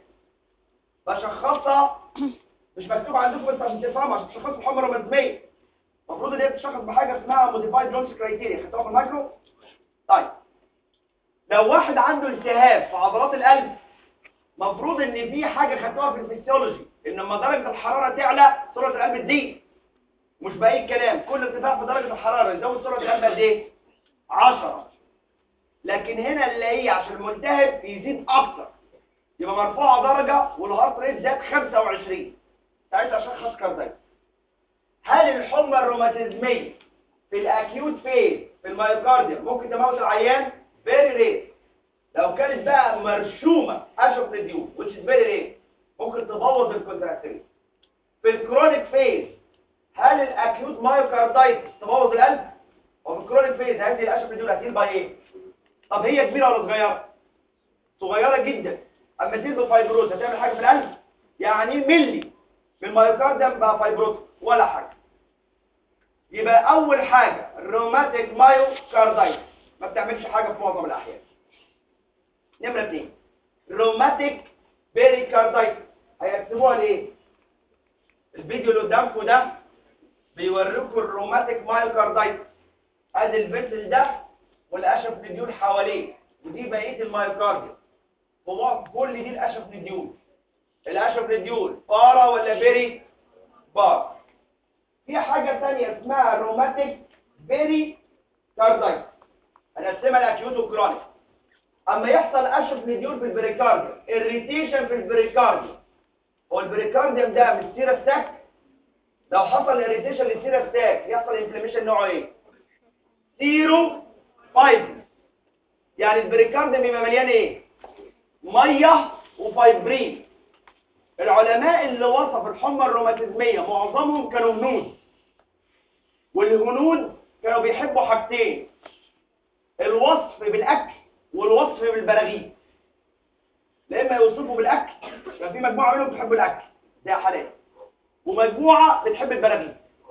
بشخصها مش مكتوب عندكم بس عشان تفهموا عشان تشخصوا الحمى الروماتيزميه المفروض ان هي بتشخص بحاجه اسمها موديفايد جونز كرايتيريا خدتوها في المايكرو طيب لو واحد عنده التهاب في عضلات القلب مفروض ان في حاجه خدتوها في الفسيولوجي ان لما درجه الحراره تعلى سرعه القلب تزيد مش باي كلام كل ارتفاع في درجه الحراره يزود سرعه القلب قد ايه 10 لكن هنا اللي هي عشان الملتهب يزيد اكتر يبقى مرفوعه درجه والهارت ريت زاد 25 ساعتها اشخص كاردايتس هل الحمى الروماتيزميه في الاكيوت فيز في الميوكارديوم ممكن تموت العيان فيري ريت لو كانت بقى مرشومه اشوف ريديو which is very rare ممكن تبوظ الكونتراكتيل في الكرونيك فيز هل الاكيوت مايوكاردايتس تبوظ القلب وفي الكرونيك فيز هذه الاشوف ريديو هتيل باي ايه طب هي كبيره ولا صغيره صغيره جدا اما تزيد بفايبروز هتعمل حاجه في القلب يعني ملي من المايوكارديوم بقى فايبروز ولا حاجه يبقى اول حاجه الروماتيك مايوكاردايتس ما بتعملش حاجه في معظم الاحيان نمره اثنين روماتيك بيريكاردايتس هيكتبوها ليه الفيديو اللي قدامكم ده بيوريكم الروماتيك مايوكاردايتس ادي الفيسل ده والاشف نديول حواليه ودي بقيه المايوكارديوم ومعظم كل دي الاشف نديول الاشف نديول بارا ولا بيري بار في حاجه ثانيه اسمها روماتيك بيري كاردايتس هنقسمها لاكيوت وكرونيك اما يحصل اشف نديول في البريكارديوم الريتيشن في البريكارديوم هو البريكارديوم ده مش سيرة ساك لو حصل اريتيشن للسيرة ساك يحصل انفلاميشن نوعه ايه سيرو فايبرز يعني البريكارديوم بيبقى مليان ايه ميه وفايبرين العلماء اللي وصفوا الحمى الروماتيزميه معظمهم كانوا هنود والهنود كانوا بيحبوا حاجتين الوصف بالاكل والوصف بالبراغيث لا اما يوصفوا بالاكل كان في مجموعه منهم بتحب الاكل زي حالات ومجموعه بتحب البراغيث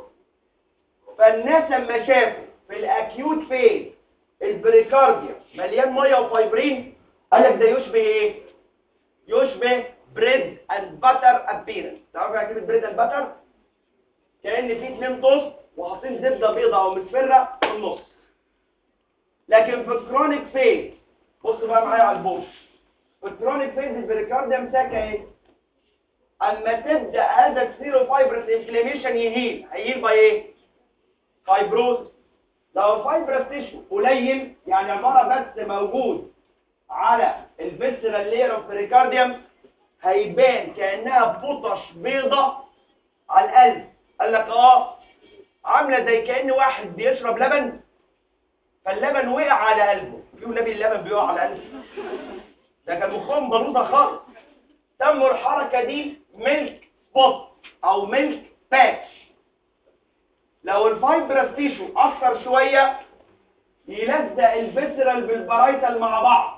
فالناس لما شافوا في الاكيوت فيز البريكارديا مليان ميه وفايبرين قال لك ده يشبه ايه يشبه بريد اند باتر ابيرنس تعرفوا يعني كلمه بريد اند باتر كان في اتنين توست وحاطين زبده بيضاء او مسفره في النص لكن في الكرونيك فيز بصوا بقى معايا على البوش في الكرونيك فيز البريكارديا مساكه ايه اما تبدا هذا السيرو فايبرس انفلاميشن يهيل هيهيل باي ايه فايبروز لو الفايبرس تيشو قليل يعني عباره بس موجود على الفيسرال لير اوف بريكارديوم هيبان كانها بطش بيضه على القلب قال لك اه عامله زي كان واحد بيشرب لبن فاللبن وقع على قلبه في نبي اللبن بيقع على قلبه ده كان مخهم بلوطه خالص سموا الحركه دي ميلك سبوت او ميلك باتش لو الفايبرس تيشو اكتر شويه يلزق الفيسرال بالبرايتال مع بعض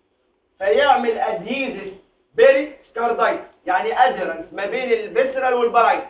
فيعمل ادهيزف بيري كاردايت يعني ادرنس ما بين الفيسرال والبرايتال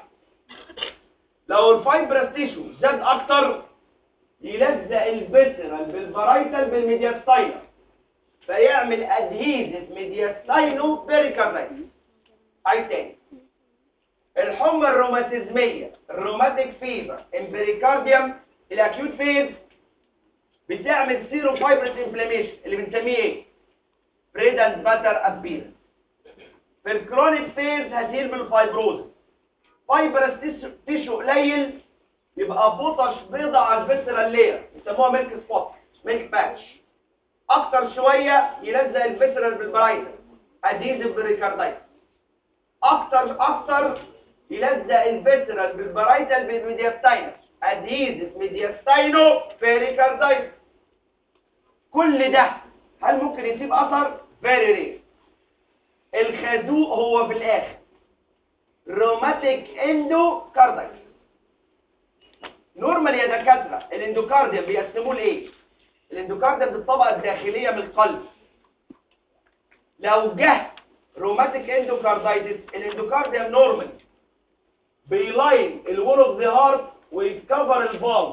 لو الفايبرس تيشو زاد اكتر يلزق الفيسرال بالبرايتال بالميدياستاينر فيعمل ادهيزف ميدياستاينو بيريكاردايت عايز تاني الحمى الروماتيزميه الروماتيك فيبر امبريكارديوم الاكيوت فيز بتعمل سيرو فايبرس انفلاميشن اللي بنسميه ايه بريد اند باتر ابيرنس في الكرونيك فيز هتيل بالفايبروز فايبرس تيشو قليل يبقى بطش بيضة على الفيسرال لير يسموها ميلك سبوت ميلك باتش اكتر شوية يلزق الفيسرال بالبرايتر اديزف بريكاردايت اكتر اكتر يلزق الفيسرال بالبرايتال بالميدياستاينس اديزف ميدياستاينو بريكاردايت كل ده هل ممكن يسيب اثر فيري رير الخازوق هو في الاخر روماتيك اندو كاردايت نورمال يا دكاتره الاندوكارديوم بيقسموه لايه الاندوكارديوم دي الطبقه الداخليه من القلب لو جه روماتيك اندوكاردايتس الاندوكارديوم نورمال بيلاين الول اوف ذا هارت ويكفر الفالف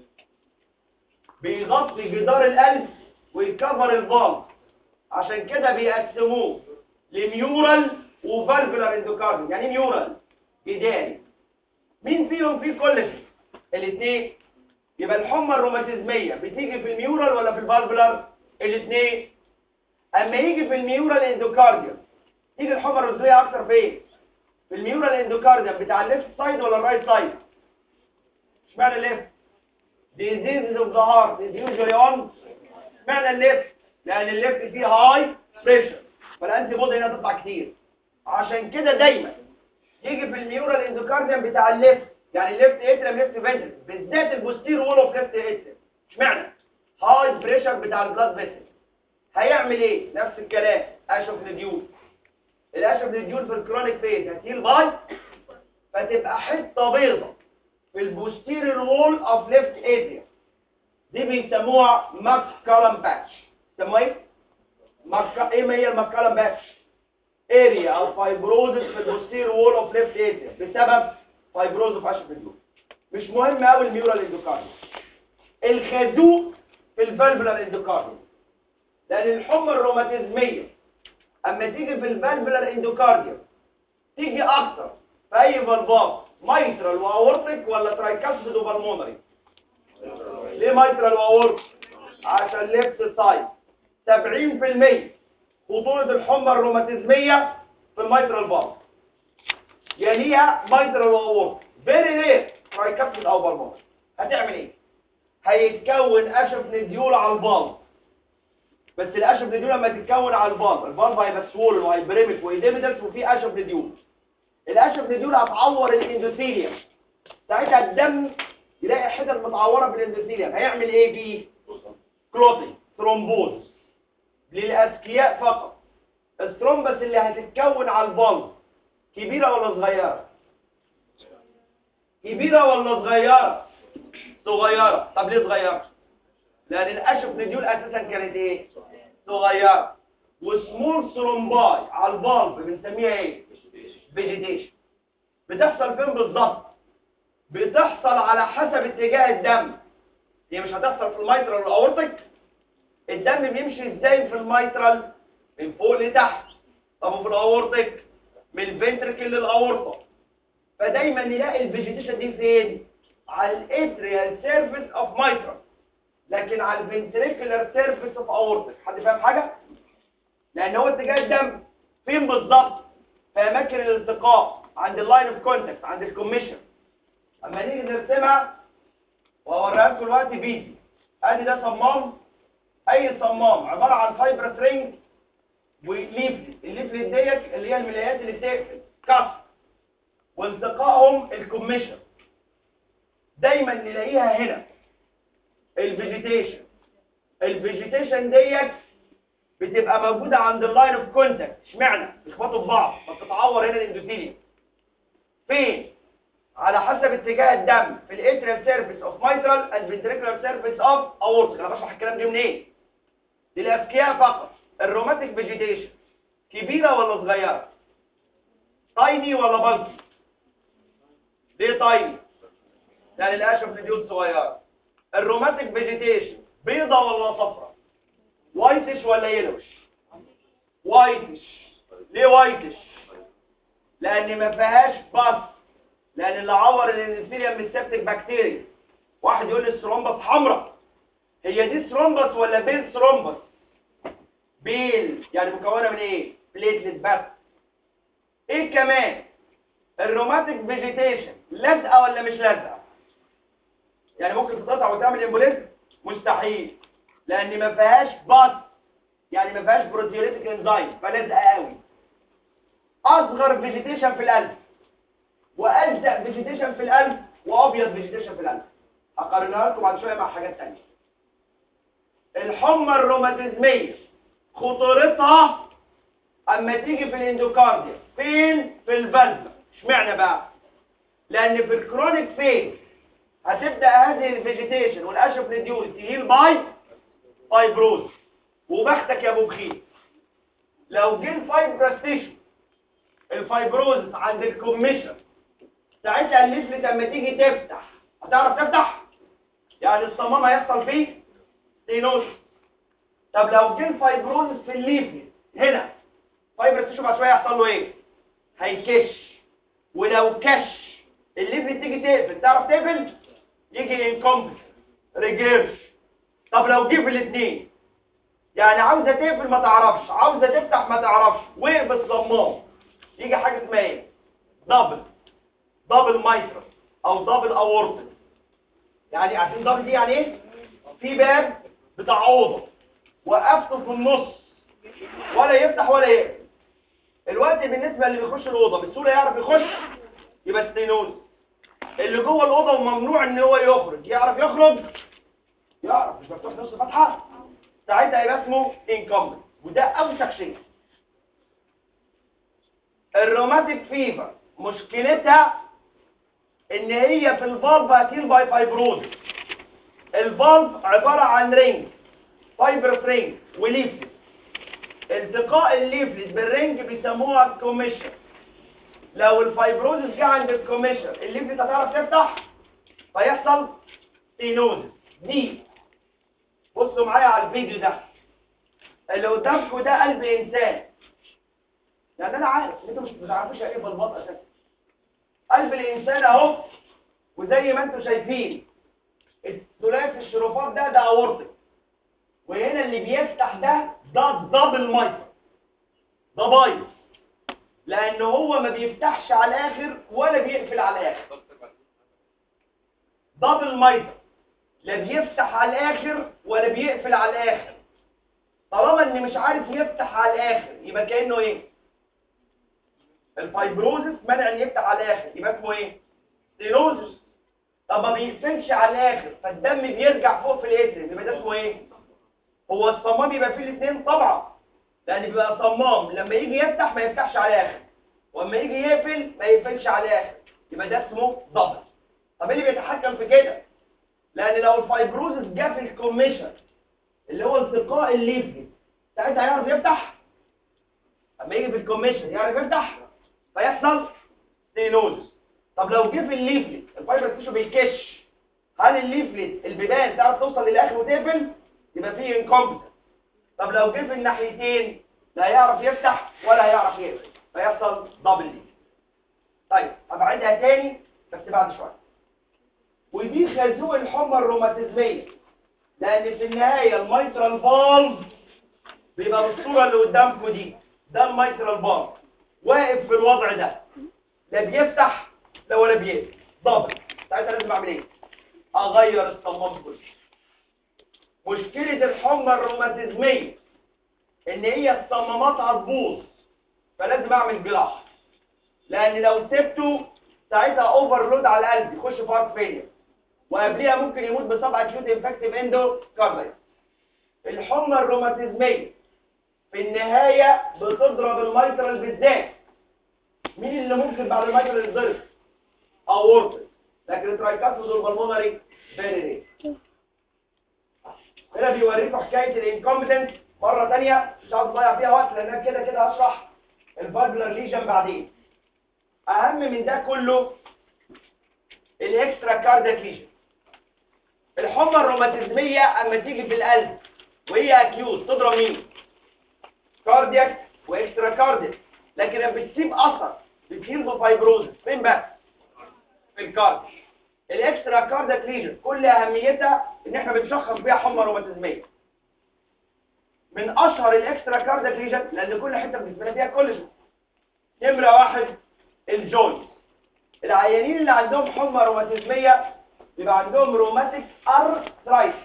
بيغطي جدار القلب ويكفر الفالف عشان كده بيقسموه لميورال وفالفولار اندوكارديوم يعني ميورال جداري مين فيهم فيه كوليسترول الاثنين يبقى الحمى الروماتيزميه بتيجي في الميورال ولا في الفالفولار الاثنين اما يجي في الميورال اندوكارديوم تيجي الحمى الروماتيزميه اكتر فين في الميورال اندوكارديوم بتاع الليفت سايد ولا الرايت سايد اشمعنى الليفت diseases of the heart is usually on اشمعنى الليفت لان الليفت فيه هاي بريشر فالانتي بودي هنا تطلع كتير عشان كده دايما يجي في الميورال اندوكارديوم بتاع الليفت يعني الليفت اترم ليفت فينترل بالذات البوستير وول اوف ليفت اترم اشمعنى هاي بريشر بتاع البلاد فيسل هيعمل ايه نفس الكلام اشوف نديول الاشوف نديول في الكرونيك فيز هتيل باي فتبقى حته بيضه في البوستيريور وول اوف ليفت اترم دي بيسموها ماككالم باتش يسموها ايه مكا... ايه ما هي المكالم باتش اريا او فايبروزس في البوستير وول اوف ليفت اتريا بسبب فايبروز في اشف الجلد مش مهم قوي الميورال اندوكارديوم الخازوق في الفالفولار اندوكارديوم لان الحمى الروماتيزميه اما تيجي في الفالفولار اندوكارديوم تيجي اكتر في اي فالفات مايترال واورتيك ولا ترايكاسبيد وبالمونري ليه مايترال واورتيك عشان ليفت سايد 70% خطورة الحمى الروماتيزمية في الميترال فالف يليها ميترال واورت فيري رير ترايكابسيد او بالمونر هتعمل ايه هيتكون اشف نديول على الفالف بس الاشف نديول لما تتكون على الفالف الفالف هيبقى سوولن وهيبريمك وايديميدرس وفي اشف نديول الاشف نديول هتعور الاندوثيليوم ساعتها الدم يلاقي حتت متعوره في الاندوثيليوم هيعمل ايه فيه كلوتنج ثرومبوز للأذكياء فقط الثرومبس اللي هتتكون على الفالف كبيرة ولا صغيرة كبيرة ولا صغيرة صغيرة طب ليه صغيرة لأن الأشف نديول أساسا كانت إيه صغيرة وسمول ثرومباي على البالب بنسميها ايه فيجيتيشن بتحصل فين بالظبط بتحصل على حسب اتجاه الدم هي مش هتحصل في الميترال والاورتك الدم بيمشي ازاي في الميترال من فوق لتحت طب وفي الاورتك من الفنتركل للاورطه فدايما نلاقي الفيجيتيشن دي فين على الاتريال سيرفيس اوف ميترال لكن على الفنتريكولار سيرفيس اوف اورتك حد فاهم حاجه لان هو اتجاه الدم فين بالظبط في اماكن الالتقاء عند اللاين اوف كونتاكت عند الكوميشن اما نيجي نرسمها واوريها لكم دلوقتي فيديو ادي ده صمام اي صمام عباره عن فايبرس رينج وليفلت الليفلت ديت اللي هي الملايات اللي بتقفل كسر والتقائهم الكوميشن دايما نلاقيها هنا الفيجيتيشن الفيجيتيشن ديت بتبقى موجوده عند اللاين اوف كونتاكت اشمعنى بيخبطوا في بعض فبتتعور هنا الاندوثيليوم فين على حسب اتجاه الدم في الاتريال سيرفيس اوف مايترال اند فنتريكولار سيرفيس اوف اورتيك انا بشرح الكلام ده منين إيه؟ للاذكياء فقط الروماتيك فيجيتيشن كبيره ولا صغيره تايني ولا بالكي ليه تايني لان الاشف نديول صغيره الروماتيك فيجيتيشن بيضه ولا صفراء وايتش ولا يلوش وايتش ليه وايتش لان ما فيهاش بص لان اللي عور الانسيليوم من سيبتك بكتيريا واحد يقول لي الثرومبس حمراء هي دي ثرومبس ولا بيل ثرومبس بيل يعني مكونه من ايه بليتلت بس ايه كمان الروماتيك فيجيتيشن لازقه ولا مش لازقه يعني ممكن تتقطع وتعمل امبوليزم مستحيل لان ما فيهاش بط يعني ما فيهاش بروتيوليتيك انزيم فلازقه قوي اصغر فيجيتيشن في القلب والزق فيجيتيشن في القلب وابيض فيجيتيشن في القلب هقارنها لكم بعد شويه مع حاجات ثانيه الحمى الروماتيزميه خطورتها اما تيجي في الاندوكارديا فين في الفالفا اشمعنى بقى لان في الكرونيك فين هتبدا هذه الفيجيتيشن والاشف نديول تهيل باي فايبروز وبختك يا ابو بخيل لو جه الفايبرس تيشو الفايبروز عند الكوميشن ساعتها الليفلت لما تيجي تفتح هتعرف تفتح يعني الصمام هيحصل فيه ستينوس طب لو جه الفايبروز في الليفلت هنا فايبرس تيشو بعد شويه يحصل له ايه هيكش ولو كش الليفلت تيجي تقفل تعرف تقفل يجي انكمبل ريجيرش طب لو جه في الاثنين يعني عاوزه تقفل ما تعرفش عاوزه تفتح ما تعرفش وقف الصمام يجي حاجه اسمها ايه دبل دبل مايترال او دبل اورتل يعني عارفين دبل دي يعني ايه في باب بتاع اوضه وقفته في النص ولا يفتح ولا يقفل الوقت بالنسبه اللي بيخش الاوضه بسهوله يعرف يخش يبقى ستينوز اللي جوه الاوضه وممنوع ان هو يخرج يعرف يخرج يعرف مش مفتوح نص فتحه ساعتها يبقى اسمه انكمبل وده اوسخ شيء الروماتيك فيفر مشكلتها ان هي في الفالف هتيل باي فايبروز الفالف عباره عن رينج فايبر رينج وليفلت التقاء الليفلت بالرينج بيسموها كوميشن لو الفايبروزس جه عند الكوميشن الليفلت هتعرف تفتح فيحصل ستينوزس دي بصوا معايا على الفيديو ده اللي قدامكم ده قلب انسان يعني انا عارف انتوا مش بتعرفوش ايه بالبط اساسا قلب الانسان اهو وزي ما انتم شايفين الثلاثي الشرفات ده ده اورطك وهنا اللي بيفتح ده ده دبل مايتر ده بايظ لان هو ما بيفتحش على الاخر ولا بيقفل على الاخر دبل مايتر لا بيفتح على الاخر ولا بيقفل على الاخر طالما ان مش عارف يفتح على الاخر يبقى كانه ايه الفايبروزس منع ان يفتح على الاخر يبقى اسمه ايه ستينوزس طب ما بيقفلش على الاخر فالدم بيرجع فوق في الاتريم يبقى ده اسمه ايه هو الصمام يبقى فيه الاثنين طبعا لان بيبقى صمام لما يجي يفتح ما يفتحش على الاخر واما يجي يقفل ما يقفلش على الاخر يبقى ده اسمه دبل طب ايه اللي بيتحكم في كده لان لو الفايبروزس جه في الكوميشن اللي هو التقاء الليفي ساعتها هيعرف يفتح اما يجي في الكوميشن يعني بيفتح فيحصل ستينوز طب لو جه في الليفلت الفايبر تيشو بيكش هل الليفلت البيبان تعرف توصل للاخر وتقفل يبقى فيه انكومبتنت طب لو جه في الناحيتين لا يعرف يفتح ولا يعرف يقفل فيحصل دبل دي طيب ابعدها تاني بس بعد شويه ودي خازوق الحمى الروماتيزميه لان في النهايه الميترال فالف بيبقى بالصوره اللي قدامكم دي ده الميترال فالف واقف في الوضع ده لا بيفتح لا ولا بيقفل دبل ساعتها لازم اعمل ايه اغير الصمام كله مشكله الحمى الروماتيزميه ان هي الصمامات هتبوظ فلازم اعمل جراحه لان لو سبته ساعتها اوفرلود على القلب يخش في هارت فيلير وقبليها ممكن يموت بسبب اكيوت انفكتيف اندو كاردياك الحمى الروماتيزميه في النهايه بتضرب الميترال بالذات مين اللي ممكن بعد الميترال يتضرب اورطه لكن الترايكاسموس والبلمونري فيري ريت هنا بيوريكم حكايه الانكومبتنس مره ثانيه مش عاوز اضيع فيها وقت لان أنا كده كده هشرح الفالفولار ليجن بعدين اهم من ده كله الاكسترا كاردياك ليجن الحمى الروماتيزميه اما تيجي في القلب وهي اكيوت تضرب مين كاردياك واكسترا كاردياك لكن لما بتسيب اثر بتهيل بفايبروزس فين بقى في الكاردياك الاكسترا كاردياك ليجن كل اهميتها ان احنا بنشخص بيها حمى روماتيزميه من اشهر الاكسترا كاردياك ليجن لان كل حته بنسميها فيها كولاجين نمره واحد الجوينت العيانين اللي عندهم حمى روماتيزميه بيبقى عندهم روماتيك ارثرايتس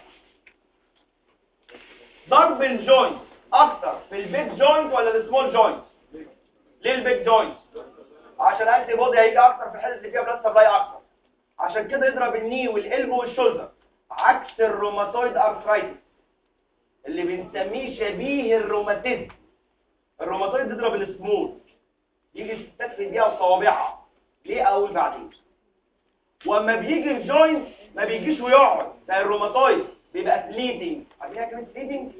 ضرب الجوينت اكتر في البيج جوينت ولا السمول جوينت ليه البيج جوينت عشان انتي بودي هيجي اكتر في الحته اللي فيها بلاد سبلاي اكتر عشان كده يضرب الني والقلب والشولدر عكس الروماتويد ارثرايتس اللي بنسميه شبيه الروماتيزم الروماتويد بيضرب السمول يجي الستات في ايديها وصوابعها ليه اقول بعدين واما بيجي الجوينت ما بيجيش ويقعد زي الروماتويد بيبقى سليدنج عارفين كلمه سليدنج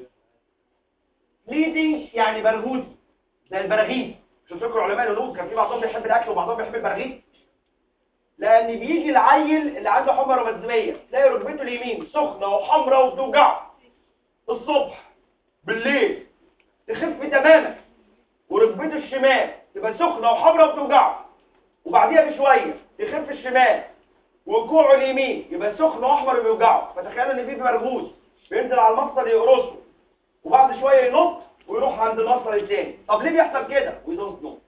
سليدنج يعني برغوث زي البراغيث شو فكروا علماء الهنود كان في بعضهم بيحب الاكل وبعضهم بيحب البراغيث لان بيجي العيل اللي عنده حمى روماتيزميه تلاقي ركبته اليمين سخنه وحمراء وبتوجعه الصبح بالليل تخف تماما وركبته الشمال تبقى سخنه وحمراء وبتوجعه وبعديها بشويه تخف الشمال وكوعه اليمين يبقى سخن واحمر وبيوجعه فتخيلوا ان في مرغوز بينزل على المفصل يقرصه وبعد شويه ينط ويروح عند المفصل الثاني طب ليه بيحصل كده ويدونت نو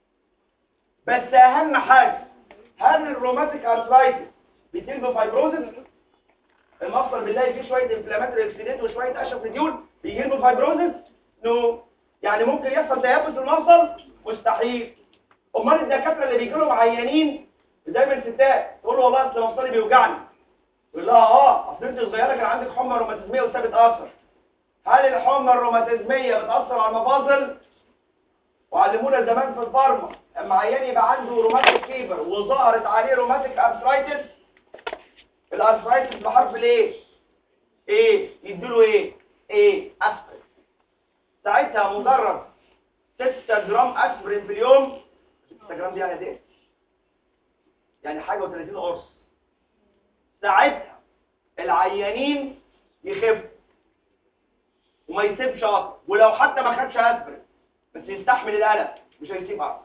بس اهم حاجه هل الروماتيك ارثرايتس بيصير بفايبروزس المفصل بنلاقي فيه شويه انفلاماتوري اكسيدنت وشويه قشف نديول بيجي له فايبروزس نو يعني ممكن يحصل تيبس المفصل مستحيل امال الدكاتره اللي بيجي لهم عيانين دايما ستات تقول له والله اصل مفصلي بيوجعني يقول لها اه اصل انت صغيره كان عندك حمى روماتيزميه وسابت اثر هل الحمى الروماتيزميه بتاثر على المفاصل وعلمونا زمان في الفارما اما عيان يبقى عنده روماتيك فيبر وظهرت عليه روماتيك ارثرايتس الارثرايتس بحرف الايه ايه يديله ايه ايه اسبرين ساعتها مجرد 6 جرام اسبرين في اليوم 6 جرام دي يعني قد ايه يعني حاجه و30 قرص ساعتها العيانين يخفوا وما يسيبش اثر ولو حتى ما خدش اسبرين بس يستحمل الالم مش هيسيب اثر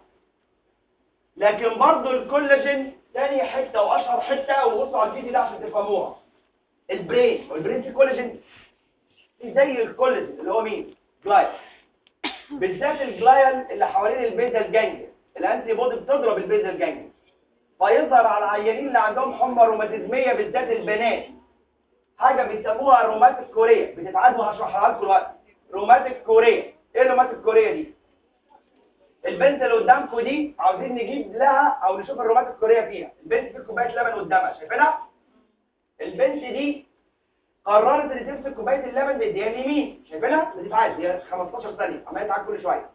لكن برضه الكولاجين تاني حته واشهر حته وبصوا على الفيديو ده عشان تفهموها البرين والبرين فيه كولاجين في زي الكولاجين اللي هو مين جلايل بالذات الجلايل اللي حوالين البيزا جانجليا الانتي بودي بتضرب البيزا جانجليا فيظهر على العيانين اللي عندهم حمى روماتيزميه بالذات البنات حاجه بيسموها روماتيك كوريا بتتعاد وهشرحها لكم دلوقتي روماتيك كوريا ايه الروماتيك كوريا دي البنت اللي قدامكم دي عاوزين نجيب لها او نشوف الروماتيك كوريا فيها البنت في كوبايه لبن قدامها شايفينها البنت دي قررت ان تمسك كوبايه اللبن بايديها اليمين شايفينها بتتعاد هي 15 ثانيه عماله تعاد كل شويه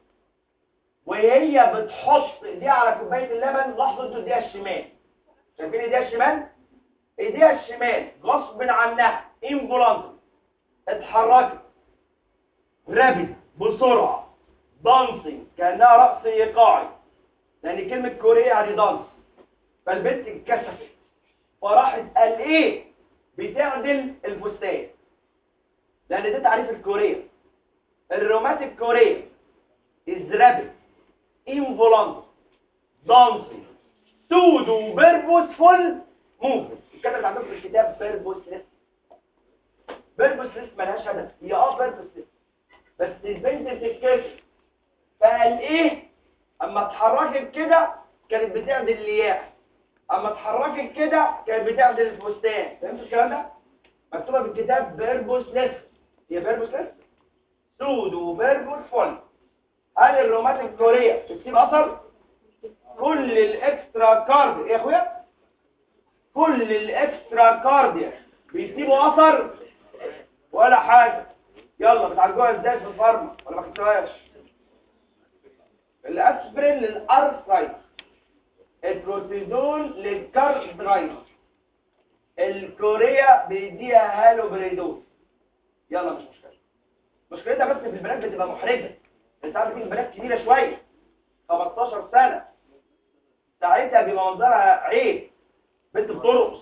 وهي بتحط ايديها على كوبايه اللبن لحظه انتوا ايديها الشمال شايفين ايديها الشمال ايديها الشمال غصب عنها انفولانتري اتحركت رابد بسرعه دانسينج كانها رقص ايقاعي لان كلمه كوريا يعني دانس فالبنت اتكسفت فراحت قال ايه بتعدل الفستان لان ده تعريف الكوريا الروماتيك كوريا is rapid involuntary dancing pseudo purposeful movement الكتب عندكم في الكتاب purposeless purposeless ملهاش هدف هي اه purposeless بس البنت بتتكسر فقال ايه اما اتحركت كده كانت بتعدل الياء اما اتحركت كده كانت بتعدل الفستان فهمت الكلام ده مكتوبه في الكتاب purposeless هي purposeless سودو purposeful هل الروماتيك كوريا بتسيب اثر كل الاكسترا كارديا ايه يا اخويا كل الاكسترا كارديا بيسيبوا اثر ولا حاجه يلا بتعالجوها ازاي في الفارما ولا ما خدتوهاش الاسبرين للارثرايتس البروتيزون للكاربرايتس الكوريا بيديها هالوبريدوز يلا مش مشكله مشكلتها بس في البنات بتبقى محرجه انت عارف في البنات كبيره شويه 15 سنه ساعتها بيبقى منظرها عيب بنت بترقص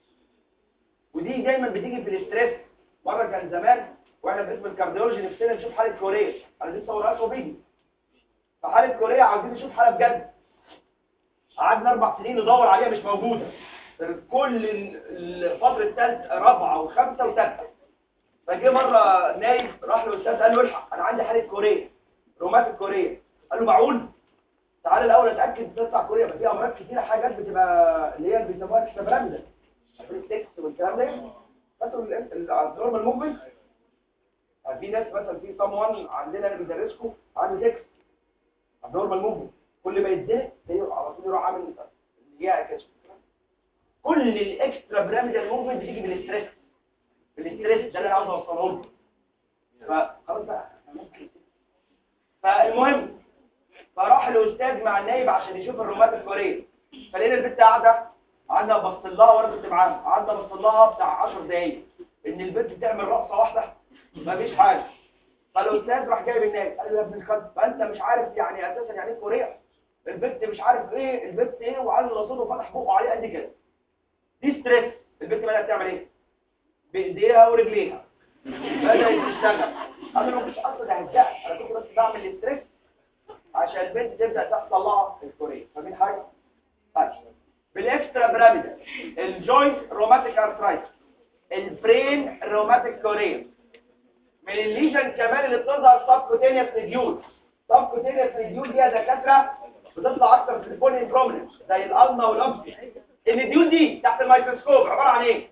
ودي دايما بتيجي في الاستريس مره كان زمان واحنا باسم الكارديولوجي نفسنا نشوف حاله كوريا عايزين صورها لكم فيديو فحاله كوريا عاوزين نشوف حاله بجد قعدنا اربع سنين ندور عليها مش موجوده كل ال- الفتره الثالثه رابعه وخمسه وسادسه فجه مره نايم راح للاستاذ قال له الحق انا عندي حاله كوريا روماتيك كوريا قال له معقول تعالى الاول اتاكد تطلع كوريا بس في امراض كتيره حاجات بتبقى اللي هي اللي بيسموها اكسترابراميدال التكست والكلام ده فاكروا النورمال موفمنت في ناس مثلا في صام 1 عندنا اللي بيدرسكم عنده تكست النورمال موفمنت كل ما يتزنق تلاقيه على طول يروح عامل الياء كده كل الاكسترا براميدال موفمنت بتيجي بالاستريس بالاستريس ده اللي انا عاوز اوصله لكم فخلاص بقى ممكن فالمهم فراح الاستاذ مع النايب عشان يشوف الرومات الكوريه فلقينا البنت قاعده قعدنا بص لها وانا كنت معاها قعدنا بص لها بتاع 10 دقايق ان البنت بتعمل رقصه واحده مفيش حاجه فالاستاذ راح جايب النايب قال له يا ابن الخد فانت مش عارف يعني اساسا يعني ايه كوريا البنت مش عارف ايه البنت ايه وقال له صوته وفتح بقه عليه قد كده دي ستريس البنت بدات تعمل ايه بايديها ورجليها بدات تشتغل انا ما كنتش اقصد اهزقها انا كنت بس بعمل الستريس عشان البنت تبدا تحصل لها الكوريا فاهمين حاجه طيب بالاكسترا بيراميدال الجوينت روماتيك ارثرايتس البرين روماتيك كوريا من الليجن كمان اللي بتظهر سبكوتينيوس نديول سبكوتينيوس نديول دي يا دكاتره بتطلع اكتر في البولين بروميننس زي الالما والاوبسي النديول دي تحت الميكروسكوب عباره عن ايه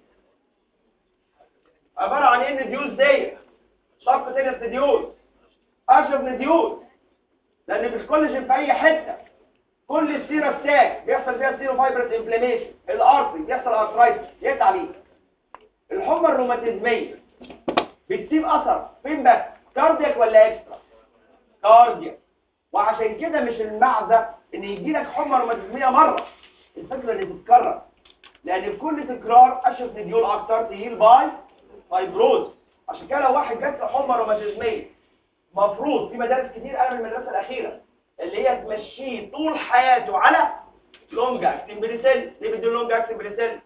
عباره عن ايه النديول دي سبكوتينيوس نديول اشرف نديول لان في الكولاجين في اي حته كل السيرة ستاك بيحصل فيها سيرو فايبرس انفلاميشن الارتري بيحصل ارثرايتس يقطع عليه الحمى الروماتيزميه بتسيب اثر فين بس كاردياك ولا اكسترا كاردياك وعشان كده مش المعزه ان يجي لك حمى روماتيزميه مره الفكره ان تتكرر لان في كل تكرار اشرف نديول اكتر تهيل باي فايبروز عشان كده لو واحد جات له حمى روماتيزميه مفروض في مدارس كتير انا من المدرسه الاخيره اللي هي تمشيه طول حياته على لونج اكتين بريسيل ليه بيدوا لونج اكتين بريسيل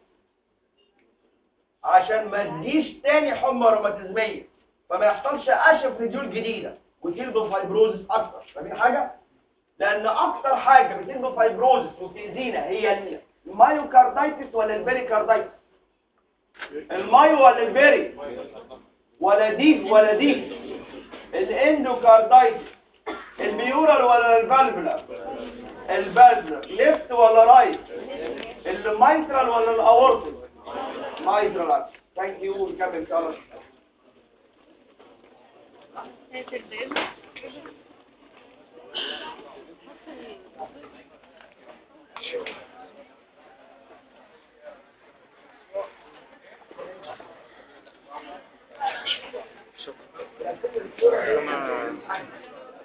عشان ما تجيش تاني حمى روماتيزميه فما يحصلش اشف نديول جديده وتلبس فايبروزس اكتر فاهمين حاجه لان اكتر حاجه بتلبس فايبروزس وبتاذينا هي المايوكاردايتس ولا البيريكاردايتس المايو ولا البيري ولا دي ولا دي الاندوكاردايتس الميورال ولا الفالفولار الفالفولار ليفت ولا رايت المايترال ولا الاورتيك مايترال ثانك يو نكمل ان شاء الله